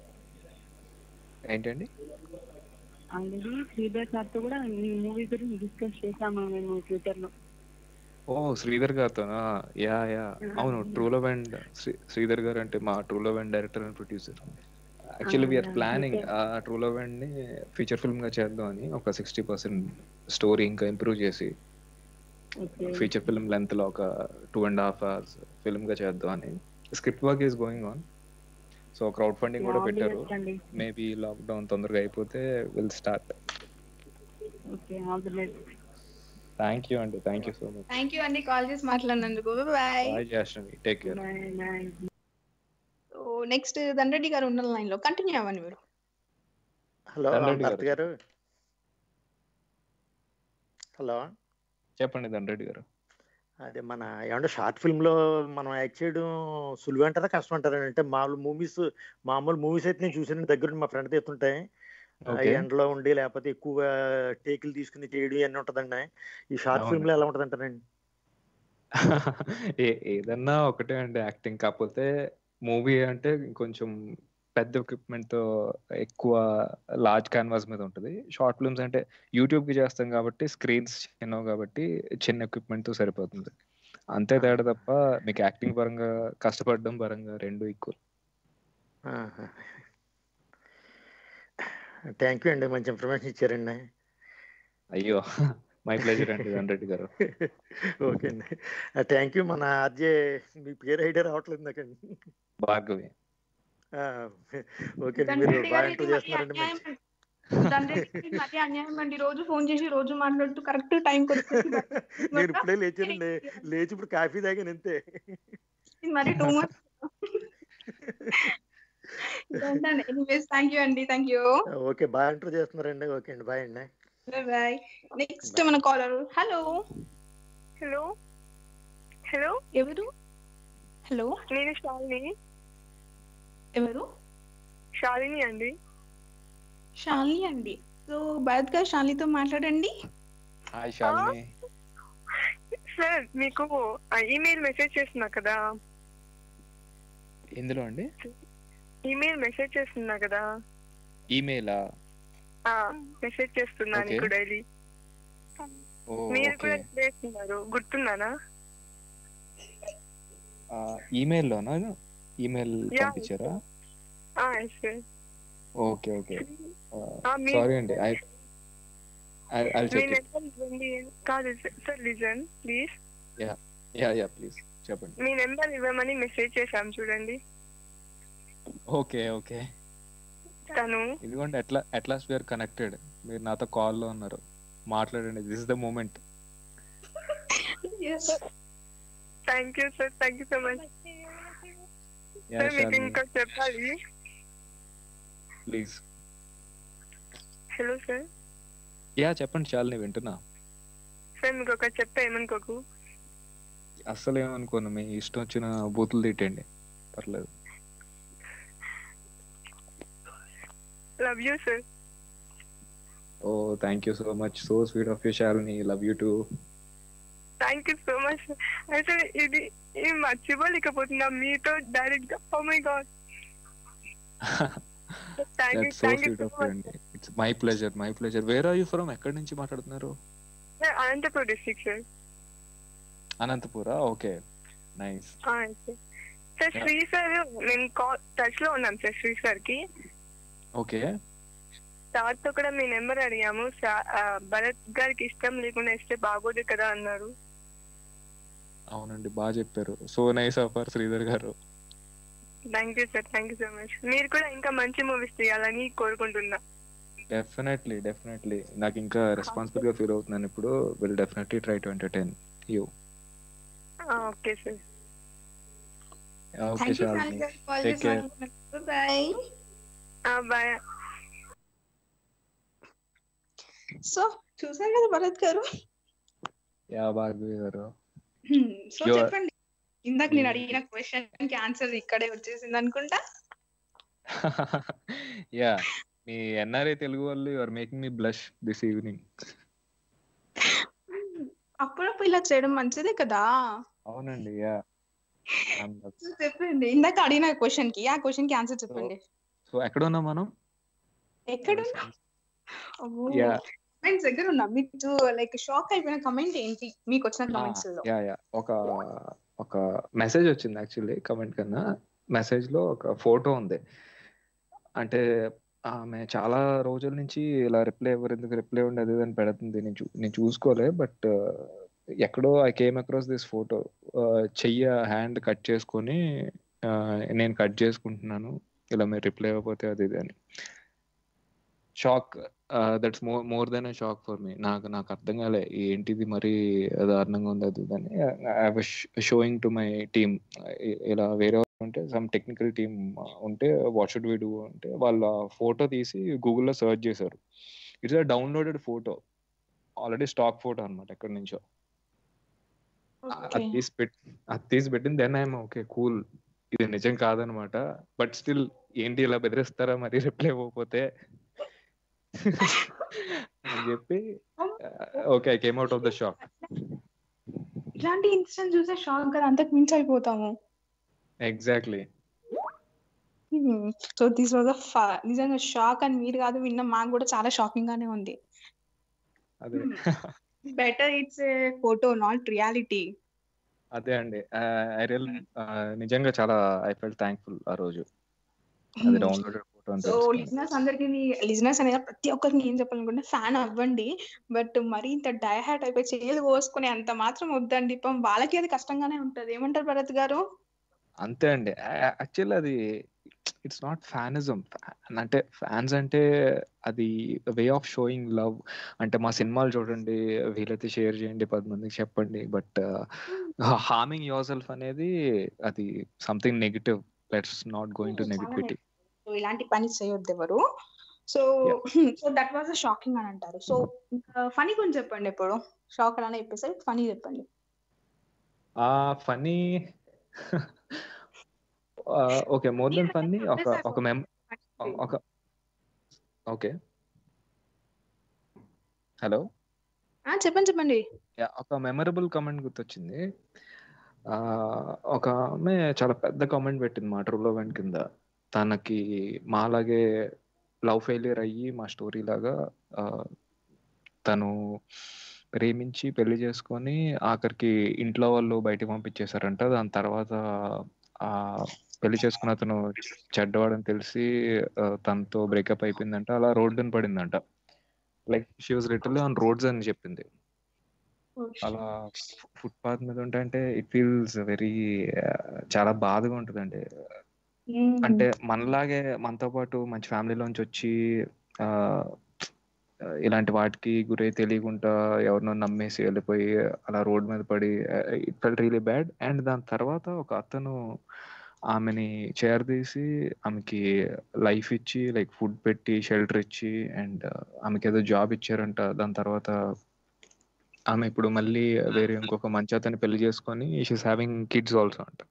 ఏంటండి ఆల్రెడీ శ్రీధర్ సార్తో కూడా ఈ మూవీ గురించి డిస్కస్ చేశాము మేము ట్విట్టర్ లో ఓ శ్రీధర్ గారితోనా యా యా అవును true love and Sridhar garu అంటే మా true love and director and producer actually we are yeah, planning okay. ఆ ట్రూ లవ్ అండ్ ని ఫీచర్ ఫిల్మ్ గా చేద్దాం అని ఒక సిక్స్టీ పర్సెంట్ స్టోరీ ఇంకా ఇంప్రూవ్ చేసి ఓకే ఫీచర్ ఫిల్మ్ లెంత్ లో ఒక two and half hours film గా చేద్దాం అని script work is going on so crowd funding కూడా పెట్టారు అండి మేబీ లాక్డౌన్ తొందరగా అయిపోతే will start okay all the best thank you అండి thank you so much thank you అండి కాల్ చేసి మాట్లాడినందుకు బాయ్ బాయ్ జాస్ట్రవి take care bye bye so next Dandreddy garu ఉన్న లైన్ లో కంటిన్యూ అవ్వండి మీరు హలో దండరెడ్డి భర్త గారు హలో చెప్పండి దండ్రెడ్డి గారు అదే మన ఏమంటే షార్ట్ ఫిల్మ్ లో మనం యాక్ట్ చేయడం సులువు అంటారా కష్టం అంటారా అంటే మామూలు మూవీస్ మామూలు మూవీస్ అయితే నేను చూసాను దగ్గర నుండి మా ఫ్రెండ్ తీస్తుంటాయి ఆ ఓకే ఎండలో ఉండి లేకపోతే ఎక్కువగా టేకులు తీసుకుని చేయడం ఇవన్నీ ఉంటదండి ఈ షార్ట్ అవును. ఫిల్మ్ లో ఎలా ఉంటది అంటారండి ఏ ఏదన్నా ఒకటే అండి యాక్టింగ్ కాకపోతే మూవీ అంటే కొంచెం పెద్ద ఎక్విప్మెంట్ తో ఎక్కువ లార్జ్ క్యాన్వాస్ మీద ఉంటుంది షార్ట్ ఫిల్మ్స్ అంటే యూట్యూబ్ కి చేస్తాం కాబట్టి స్క్రీన్స్ చిన్నవి కాబట్టి చిన్న ఎక్విప్మెంట్ తో సరిపోతుంది అంతే తేడా తప్ప మీకు యాక్టింగ్ పరంగా కష్టపడడం పరంగా రెండు ఈక్వల్ థ్యాంక్ యూ అండి మంచి ఇన్ఫర్మేషన్ ఇచ్చారండి అయ్యో మై ప్లెజర్ అండి దండ్రెడ్డి గారు ఓకే అండి థ్యాంక్ యూ మన ఆర్జే మీ పేరు ఐడియా రావట్లేదు నాకండి భార్గవి ఆ, ఓకే అండి మీరు దండ్రెడ్డి బాగా గారికి ఇంటర్వ్యూ మరీ చేస్తున్నారండి అన్యాయం మంచి అండి. దండ్రెడ్డికి మరీ అన్యాయం అండి రోజు ఫోన్ చేసి రోజు మాట్లాడుతూ కరెక్ట్ టైం నేను ఇప్పుడే లేచానండి లేచి ఇప్పుడు కాఫీ తాగాను అంతే మరి too much anyways thank you అండి థ్యాంక్ యూ ఓకే బాగా ఇంటర్వ్యూ చేస్తున్నారండి ఓకే అండి బాయ్ అండి బాయ్ బాయ్ నెక్స్ట్ మన కాలర్ హలో హలో హలో ఎవరు హలో నేను శాలిని ఎవరు శాలిని అండి శాలిని అండి సో భరత్ గారు శాలినితో మాట్లాడండి హాయ్ శాలిని సార్ మీకు ఈమెయిల్ మెసేజ్ చేస్తున్నా కదా ఇందులో అండి ఈమెయిల్ మెసేజ్ చేస్తున్నా కదా ఈమెయిలా మెసేజ్ చేస్తున్నా Okay. నీకు డైలీ ఓ మీరు ఓకే కూడా చేస్తున్నారు గుర్తున్నానా ఈమెయిల్లోనా ఈమెయిల్ Yeah. పంపించారా yes sir okay okay Ah, మీ- సారీ అండి ఐ ఐ మీ చెక్ నెంబర్ ఇవ్వండి కాదు sir listen please yeah yeah please చెప్పండి మీ నెంబర్ ఇవ్వమని మెసేజ్ చేశాం చూడండి ఓకే ఓకే తను ఇదిగోండి ఎట్లా అట్లాస్ వీఆర్ కనెక్టెడ్ మీరు నాతో కాల్లో ఉన్నారు మాట్లాడండి this is the moment Yes. Thank you sir thank you so much sir మీకు ఇంకా చెప్పాలి ప్లీజ్ హలో సార్ యా చెప్పండి చాలు నేను వింటున్నా సార్ మీకు ఒక చెప్తా ఏమనుకోకు అస్సలు ఏమనుకోను మీ ఇష్టం వచ్చిన బూతులు తిట్టండి పర్లేదు love you sir oh thank you so much so sweet of you Shalini love you too thank you so much అయితే ఇది ఇది మర్చిపోలేకపోతున్నా మీతో డైరెక్ట్ గా oh my god thank you that's so thank you sweet so of you much అండి it's my pleasure my pleasure where are you from ఎక్కడి నుంచి మాట్లాడుతున్నారు అనంతపూర్ డిస్ట్రిక్ట్ సార్ అనంతపురా okay nice sir Sri sir నేను కాల్ టచ్ లో ఉన్నాం సార్ శ్రీ సార్ కి ఓకే సార్ తో కూడా మీ నెంబర్ అడిగాము సా- ఆ, భరత్ గారికి ఇష్టం లేకుండా ఇస్తే బాగోదు కదా అన్నారు అవునండి బాగా చెప్పారు so nice of R Sridhar garu thank you sir thank you so much మీరు కూడా ఇంకా మంచి మూవీస్ తీయాలని కోరుకుంటున్నా డెఫినెట్లీ డెఫినెట్లీ నాకు ఇంకా రెస్పాన్సిబుల్ గా ఫీల్ అవుతున్నాను ఇప్పుడు will definitely try to entertain you okay sir okay Thank you, Shalini Sally, for Take this care. one. Bye-bye. Bye so చూసారు కదా భరత్ గారు యా భార్గవి గారు సో You are- చెప్పండి ఇందాక నేను Hmm. అడిగిన క్వశ్చన్ కి ఆన్సర్ ఇక్కడే వచ్చేసింది అనుకుంటా యా మీ ఎన్ఆర్ఐ తెలుగు వాళ్ళు are making me blush this evening అప్పుడప్పుడు ఇలా చేయడం మంచిదే కదా అవునండి యా సో చెప్పండి ఇందాక అడిగిన క్వశ్చన్ కి ఆ క్వశ్చన్ కి ఆన్సర్ చెప్పండి సో ఎక్కడ ఉన్నాం మనం ఎక్కడ యా కమెంట్స్ దగ్గర ఉన్నా మీకు లైక్ షాక్ అయిపోయిన కమెంట్ ఏంటి మీకు వచ్చిన కమెంట్స్ లో యా యా ఒక ఒక మెసేజ్ వచ్చింది యాక్చువల్లీ కమెంట్ కన్నా మెసేజ్ లో ఒక ఫోటో ఉంది అంటే ఆమె చాలా రోజుల నుంచి ఇలా రిప్లై ఎవరు ఎందుకు రిప్లై ఉండదు అని పెడుతుంది నేను చూ నేను చూసుకోలే బట్ ఎక్కడో I came across this photo చెయ్య హ్యాండ్ కట్ చేసుకొని ఆ, నేను కట్ చేసుకుంటున్నాను ఇలా మీరు రిప్లై ఇవ్వకపోతే అది ఇది అని shock that's more more then a shock for me నాకు నాకు అర్థం కాలే ఏంటిది మరి దారుణంగా ఉంది అది ఇది అని I was showing to my team ఇలా వేరే వాళ్ళు ఉంటే సమ్ టెక్నికల్ టీమ్ ఉంటే వాట్ షుడ్ వి డూ అంటే వాళ్ళ ఫోటో తీసి గూగుల్లో సెర్చ్ చేశారు it's a downloaded photo already stock photo అనమాట ఎక్కడి నుంచో అది తీసి పెట్టి అది తీసి పెట్టింది దెన్ ఐఎమ్ ఓకే కూల్ ఇది నిజం కాదనమాట బట్ స్టిల్ ఏంటి ఇలా బెదిరిస్తారా మరి రిప్లై ఇవ్వకపోతే అని చెప్పి okay I came out of the shop ఇలాంటి ఇన్సిడెంట్ చూసే షాక్ కదా అంతకు మించి అయిపోతాము exactly so this was a నిజంగా షాక్ అని మీరు కాదు విన్న మాకు కూడా చాలా షాకింగ్ గానే ఉంది అదే better it's a photo not reality అదే అండి ఐ రియల్ నిజంగా చాలా ఐ ఫెల్ థ్యాంక్ఫుల్ ఆ రోజు అది డౌన్లోడెడ్ ఫోటో అని సో తెలుసుకొని. లిజినర్స్ అందరికి లిజినర్స్ అనేది ప్రతి ఒక్కరికి ఏం చెప్పాలనుకుంటే ఫ్యాన్ అవ్వండి బట్ మరి ఇంత డైహాట్ అయిపోయి చేయలు కోసుకునే అంత మాత్రం వద్దండి పాపం వాళ్ళకి అది కష్టంగానే ఉంటది ఏమంటారు భరత్ గారు అంతే అండి యాక్చువల్లీ అది ఇట్స్ నాట్ ఫ్యానిజం అంటే ఫ్యాన్స్ అంటే అది వే ఆఫ్ షోయింగ్ లవ్ అంటే మా సినిమాలు చూడండి వీలైతే షేర్ చేయండి పది మందికి చెప్పండి బట్ హార్మింగ్ యువర్ సెల్ఫ్ అనేది అది something negative let's not going to చాలా నెగిటివిటీ సో ఇలాంటి పని చేయొద్దు ఎవరు so so that was shocking అని అంటారు సో ఇంకా ఫనీ గురించి చెప్పండి ఇప్పుడు షాక్ అలానే చెప్పేసి ఫనీ చెప్పండి ఆ funny okay more then funny ఒక ఒక మెమ్ ఒక ఓకే హలో ఆ, చెప్పండి చెప్పండి యా, ఒక మెమరబుల్ కామెంట్ గుర్తొచ్చింది ఆ, ఒక ఆమె చాలా పెద్ద కామెంట్ పెట్టింది మా ట్రూలో వెంట కింద తనకి మాలాగే లవ్ ఫెయిలియర్ అయ్యి మా స్టోరీ లాగా ఆ, తను ప్రేమించి పెళ్లి చేసుకొని ఆఖరికి ఇంట్లో వాళ్ళు బయటికి పంపించేశారంట దాని తర్వాత ఆ పెళ్లి చేసుకున్న అతను చెడ్డవాడని తెలిసి ఆ, తనతో బ్రేకప్ అయిపోయిందంట అలా రోడ్డున పడిందంట like she was literally on roads అని చెప్పింది అలా ఫుట్పాత్ మీద ఉంటే అంటే ఇట్ ఫీల్స్ వెరీ చాలా బాధగా ఉంటుందండి అంటే మనలాగే మనతో పాటు మంచి ఫ్యామిలీలోంచి వచ్చి ఆ, ఇలాంటి వాటికి గురై తెలియకుండా ఎవరినో నమ్మేసి వెళ్ళిపోయి అలా రోడ్ మీద పడి it fell really bad and దాని తర్వాత ఒక అతను ఆమెని చేరదీసి ఆమెకి లైఫ్ ఇచ్చి లైక్ ఫుడ్ పెట్టి షెల్టర్ ఇచ్చి అండ్ ఆమెకి ఏదో జాబ్ ఇచ్చారంట దాని తర్వాత ఆమె ఇప్పుడు మళ్ళీ వేరే ఇంకొక మంచి అతన్ని పెళ్లి చేసుకొని షీస్ హ్యావింగ్ కిడ్స్ ఆల్సో అంట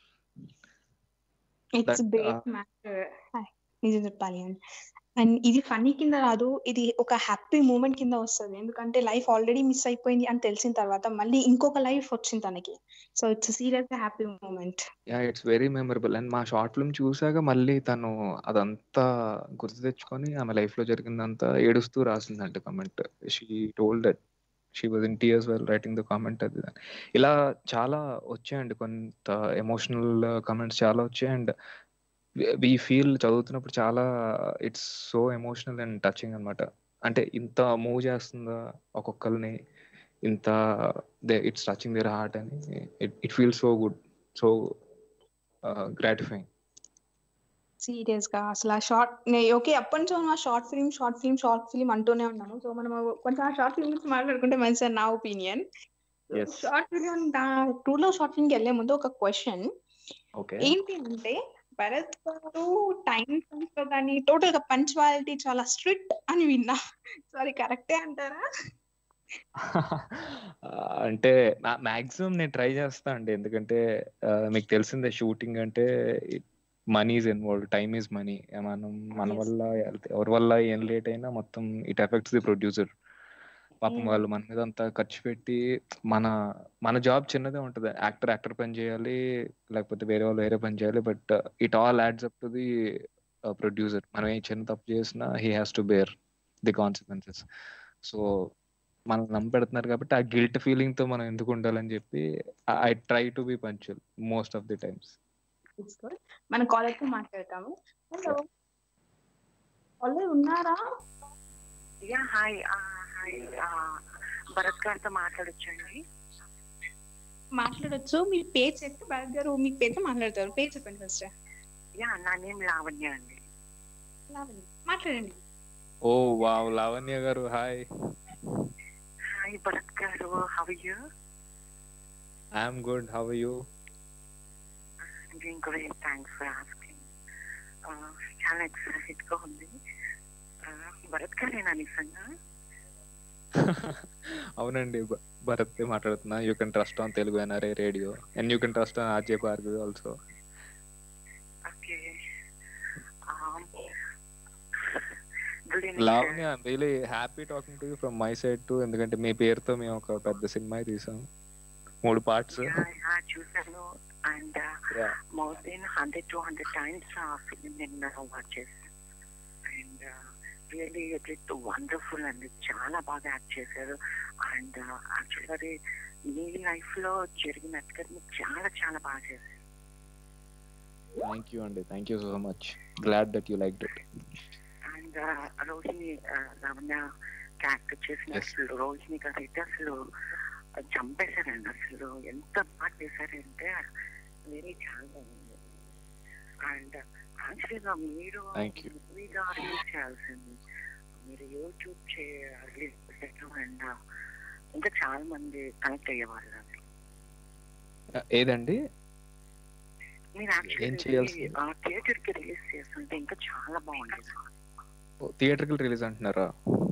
it's That, great uh, matter నిజం చెప్పాలి అని అండ్ ఇది ఫన్నీ కింద రాదు ఇది ఒక హ్యాపీ మూమెంట్ కింద వస్తుంది ఎందుకంటే లైఫ్ ఆల్రెడీ మిస్ అయిపోయింది అని తెలిసిన తర్వాత మళ్ళీ ఇంకొక లైఫ్ వచ్చింది తనకి so it's serious happy moment yeah it's very memorable and మా షార్ట్ ఫిల్మ్ చూసాక మళ్ళీ తను అదంతా గుర్తు తెచ్చుకొని ఆమె లైఫ్ లో జరిగిందంతా ఏడుస్తూ రాసిందంట comment she told that she was in tears well writing the comment అది ఇది అని. ఇలా చాలా వచ్చాయండి కొంత ఎమోషనల్ కమెంట్స్ చాలా వచ్చాయి అండ్ వి ఫీల్ చదువుతున్నప్పుడు చాలా it's so emotional and touching అన్నమాట అంటే ఇంత మూవ్ చేస్తుందా ఒక్కొక్కరిని ఇంత ఇట్స్ టచింగ్ దేర్ హార్ట్ అని it feel so good so gratifying serious గా అసలు ఆ షార్ట్ ఓకే అప్పటి నుంచి మనం ఆ short film short film short film అంటూనే ఉన్నాము సో మనం కొంచెం ఆ షార్ట్ ఫిల్మ్ గురించి మాట్లాడుకుంటే మంచిది నా opinion Yes. Short film two లో షార్ట్ ఫిల్మ్ కి వెళ్లే ముందు ఒక క్వశ్చన్ ఓకే ఏంటి అంటే భరత్ గారు టైం సెన్స్ లో కానీ టోటల్ గా పంచువాలిటీ చాలా స్ట్రిక్ట్ అని విన్నా సో అది కరెక్టే అంటారా అంటే మాక్సిమం నేను ట్రై చేస్తా అండి ఎందుకంటే ఆ, మీకు తెలిసిందే షూటింగ్ అంటే money is involve time is money మనం మన Yes. వల్ల ఎవరి వల్ల ఏం లేట్ అయినా మొత్తం ఇట్ ఎఫెక్ట్స్ ది ప్రొడ్యూసర్ పాపం Mm. వాళ్ళు మన మీద అంతా ఖర్చు పెట్టి మన మన జాబ్ చిన్నదే ఉంటది యాక్టర్ యాక్టర్ పని చేయాలి లేకపోతే వేరే వాళ్ళు వేరే పని చేయాలి but it all adds up to the producer మనం ఏ చిన్న తప్పు చేసినా he has to bear the consequences so మనం నమ్మెడుతున్నారు కాబట్టి ఆ గిల్ట్ ఫీలింగ్ తో మనం ఎందుకు ఉండాలని చెప్పి I try to be punctual most of the times it's good మన కాలేజ్ తో మాట్లాడతాము హలో కాలేజ్ ఉన్నారా యా హాయ్ హాయ్ భరత్ గారితో మాట్లాడొచ్చండి మాట్లాడొచ్చు మీ పేరు చెప్తే భరత్ గారు మీ పేరుతో మాట్లాడతారు పేరు చెప్పండి ఫస్ట్ యా నా నేమ్ లావణ్య అండి మాట్లాడండి ఓ వావ్ లావణ్య గారు హాయ్ హాయ్ భరత్ గారు how you I'm good how you doing great thanks for asking చాలా ఎక్సైటెడ్ గా ఉంది Uh, భరత్ గారేనా నిజంగా అవునండి భ- భరత్ మాట్లాడుతున్నా you can trust on Telugu NRA radio and you can trust on RJ Bhargavi also okay good evening Lavanya I'm really happy talking to you from my side to ఎందుకంటే మీ పేరుతో మేము ఒక పెద్ద సినిమా తీసాం మూడు పార్ట్స్ చూసాను and more than hundred two hundred times ఆ ఫిలిం నేను వాచ్ చేశాను అండ్ రియలీ ఇట్ వండర్ఫుల్ అండి చాలా బాగా యాక్ట్ చేశారు అండ్ యాక్చువల్గా అది మీ లైఫ్ లో జరిగినట్టుగా మీరు చాలా చాలా బాగా చేశారు థ్యాంక్ యూ అండి thank you so much glad that you like it and Rohini Ramana character చేసిన Yes. అసలు రోహిణి గారు అయితే అసలు చంపేశారండి అసలు ఎంత బాగా చేశారంటే వెరీ చాలా బాగుంది అండ్ యాక్చువల్గా మీరు Thank you. మూవీగా రిలీజ్ చేయాల్సింది మీరు యూట్యూబ్ రిలీజ్ చేయడం అండ్ ఇంకా చాలా మంది కనెక్ట్ అయ్యేవాళ్ళు ఏదండి మీరు ఏం యాక్చువల్లీ చేయాల్సింది? థియేటర్ కి రిలీజ్ చేస్తుంటే ఇంకా చాలా బాగుండేది థియేటర్కి రిలీజ్ అంటున్నారా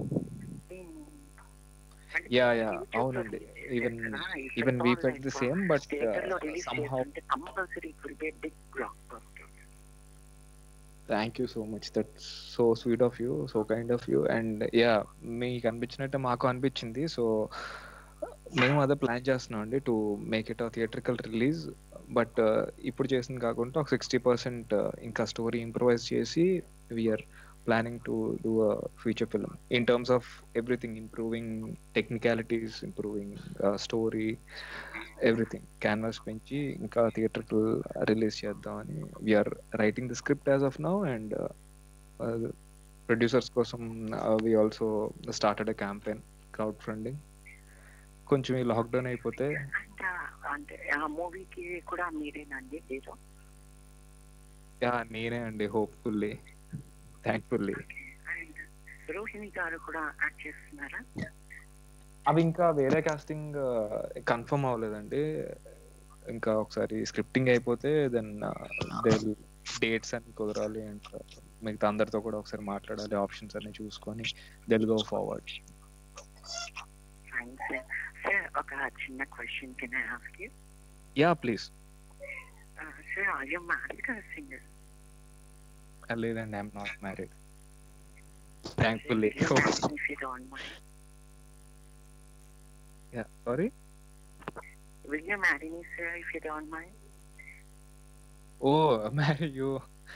Yeah, yeah, అవునండి. Even- even we felt the same, but, uh, somehow- compulsory it will be big blockbuster thank you so much that so sweet of you so kind of you and yeah మీకు అనిపించినట్టే మాకు అనిపించింది సో మేము అదే ప్లాన్ చేస్తున్నాం అండి to make it a theatrical release but ఇప్పుడు చేసింది కాకుండా ఒక సిక్స్టీ పర్సెంట్ ఇంకా స్టోరీ ఇంప్రూవైజ్ చేసి we're planning to do a future film in terms of everything improving technicalities improving story everything canvas పెంచి ఇంకా థియేటర్కల్ రిలీజ్ చేద్దామని we're writing the script as of now and producers కోసం we also started a campaign crowdfunding కొంచెం ఈ లాక్డౌన్ అయిపోతే అండ్ అంటే ఆ మూవీకి కూడా మీరేనండి హీరో యా నేనే అండి హోప్ఫుల్లీ థ్యాంక్ఫుల్లీ అండ్ రోహిణి గారు కూడా యాక్ట్ చేస్తున్నారా అవి ఇంకా వేరే కాస్టింగ్ కన్ఫర్మ్ అవ్వలేదండి ఇంకా ఒకసారి స్క్రిప్టింగ్ అయిపోతే దెన్ డేట్స్ అన్ని కుదరాలి అండ్ మిగతా అందరితో కూడా ఒకసారి మాట్లాడాలి ఆప్షన్స్ అన్ని చూసుకొని they'll go forward thanks sir ఒక చిన్న question can I ask you yeah please sir are you married or single లేదండి I'm not married thankfully if you don't mind sorry will you marry me sir if you don't mind oh marry you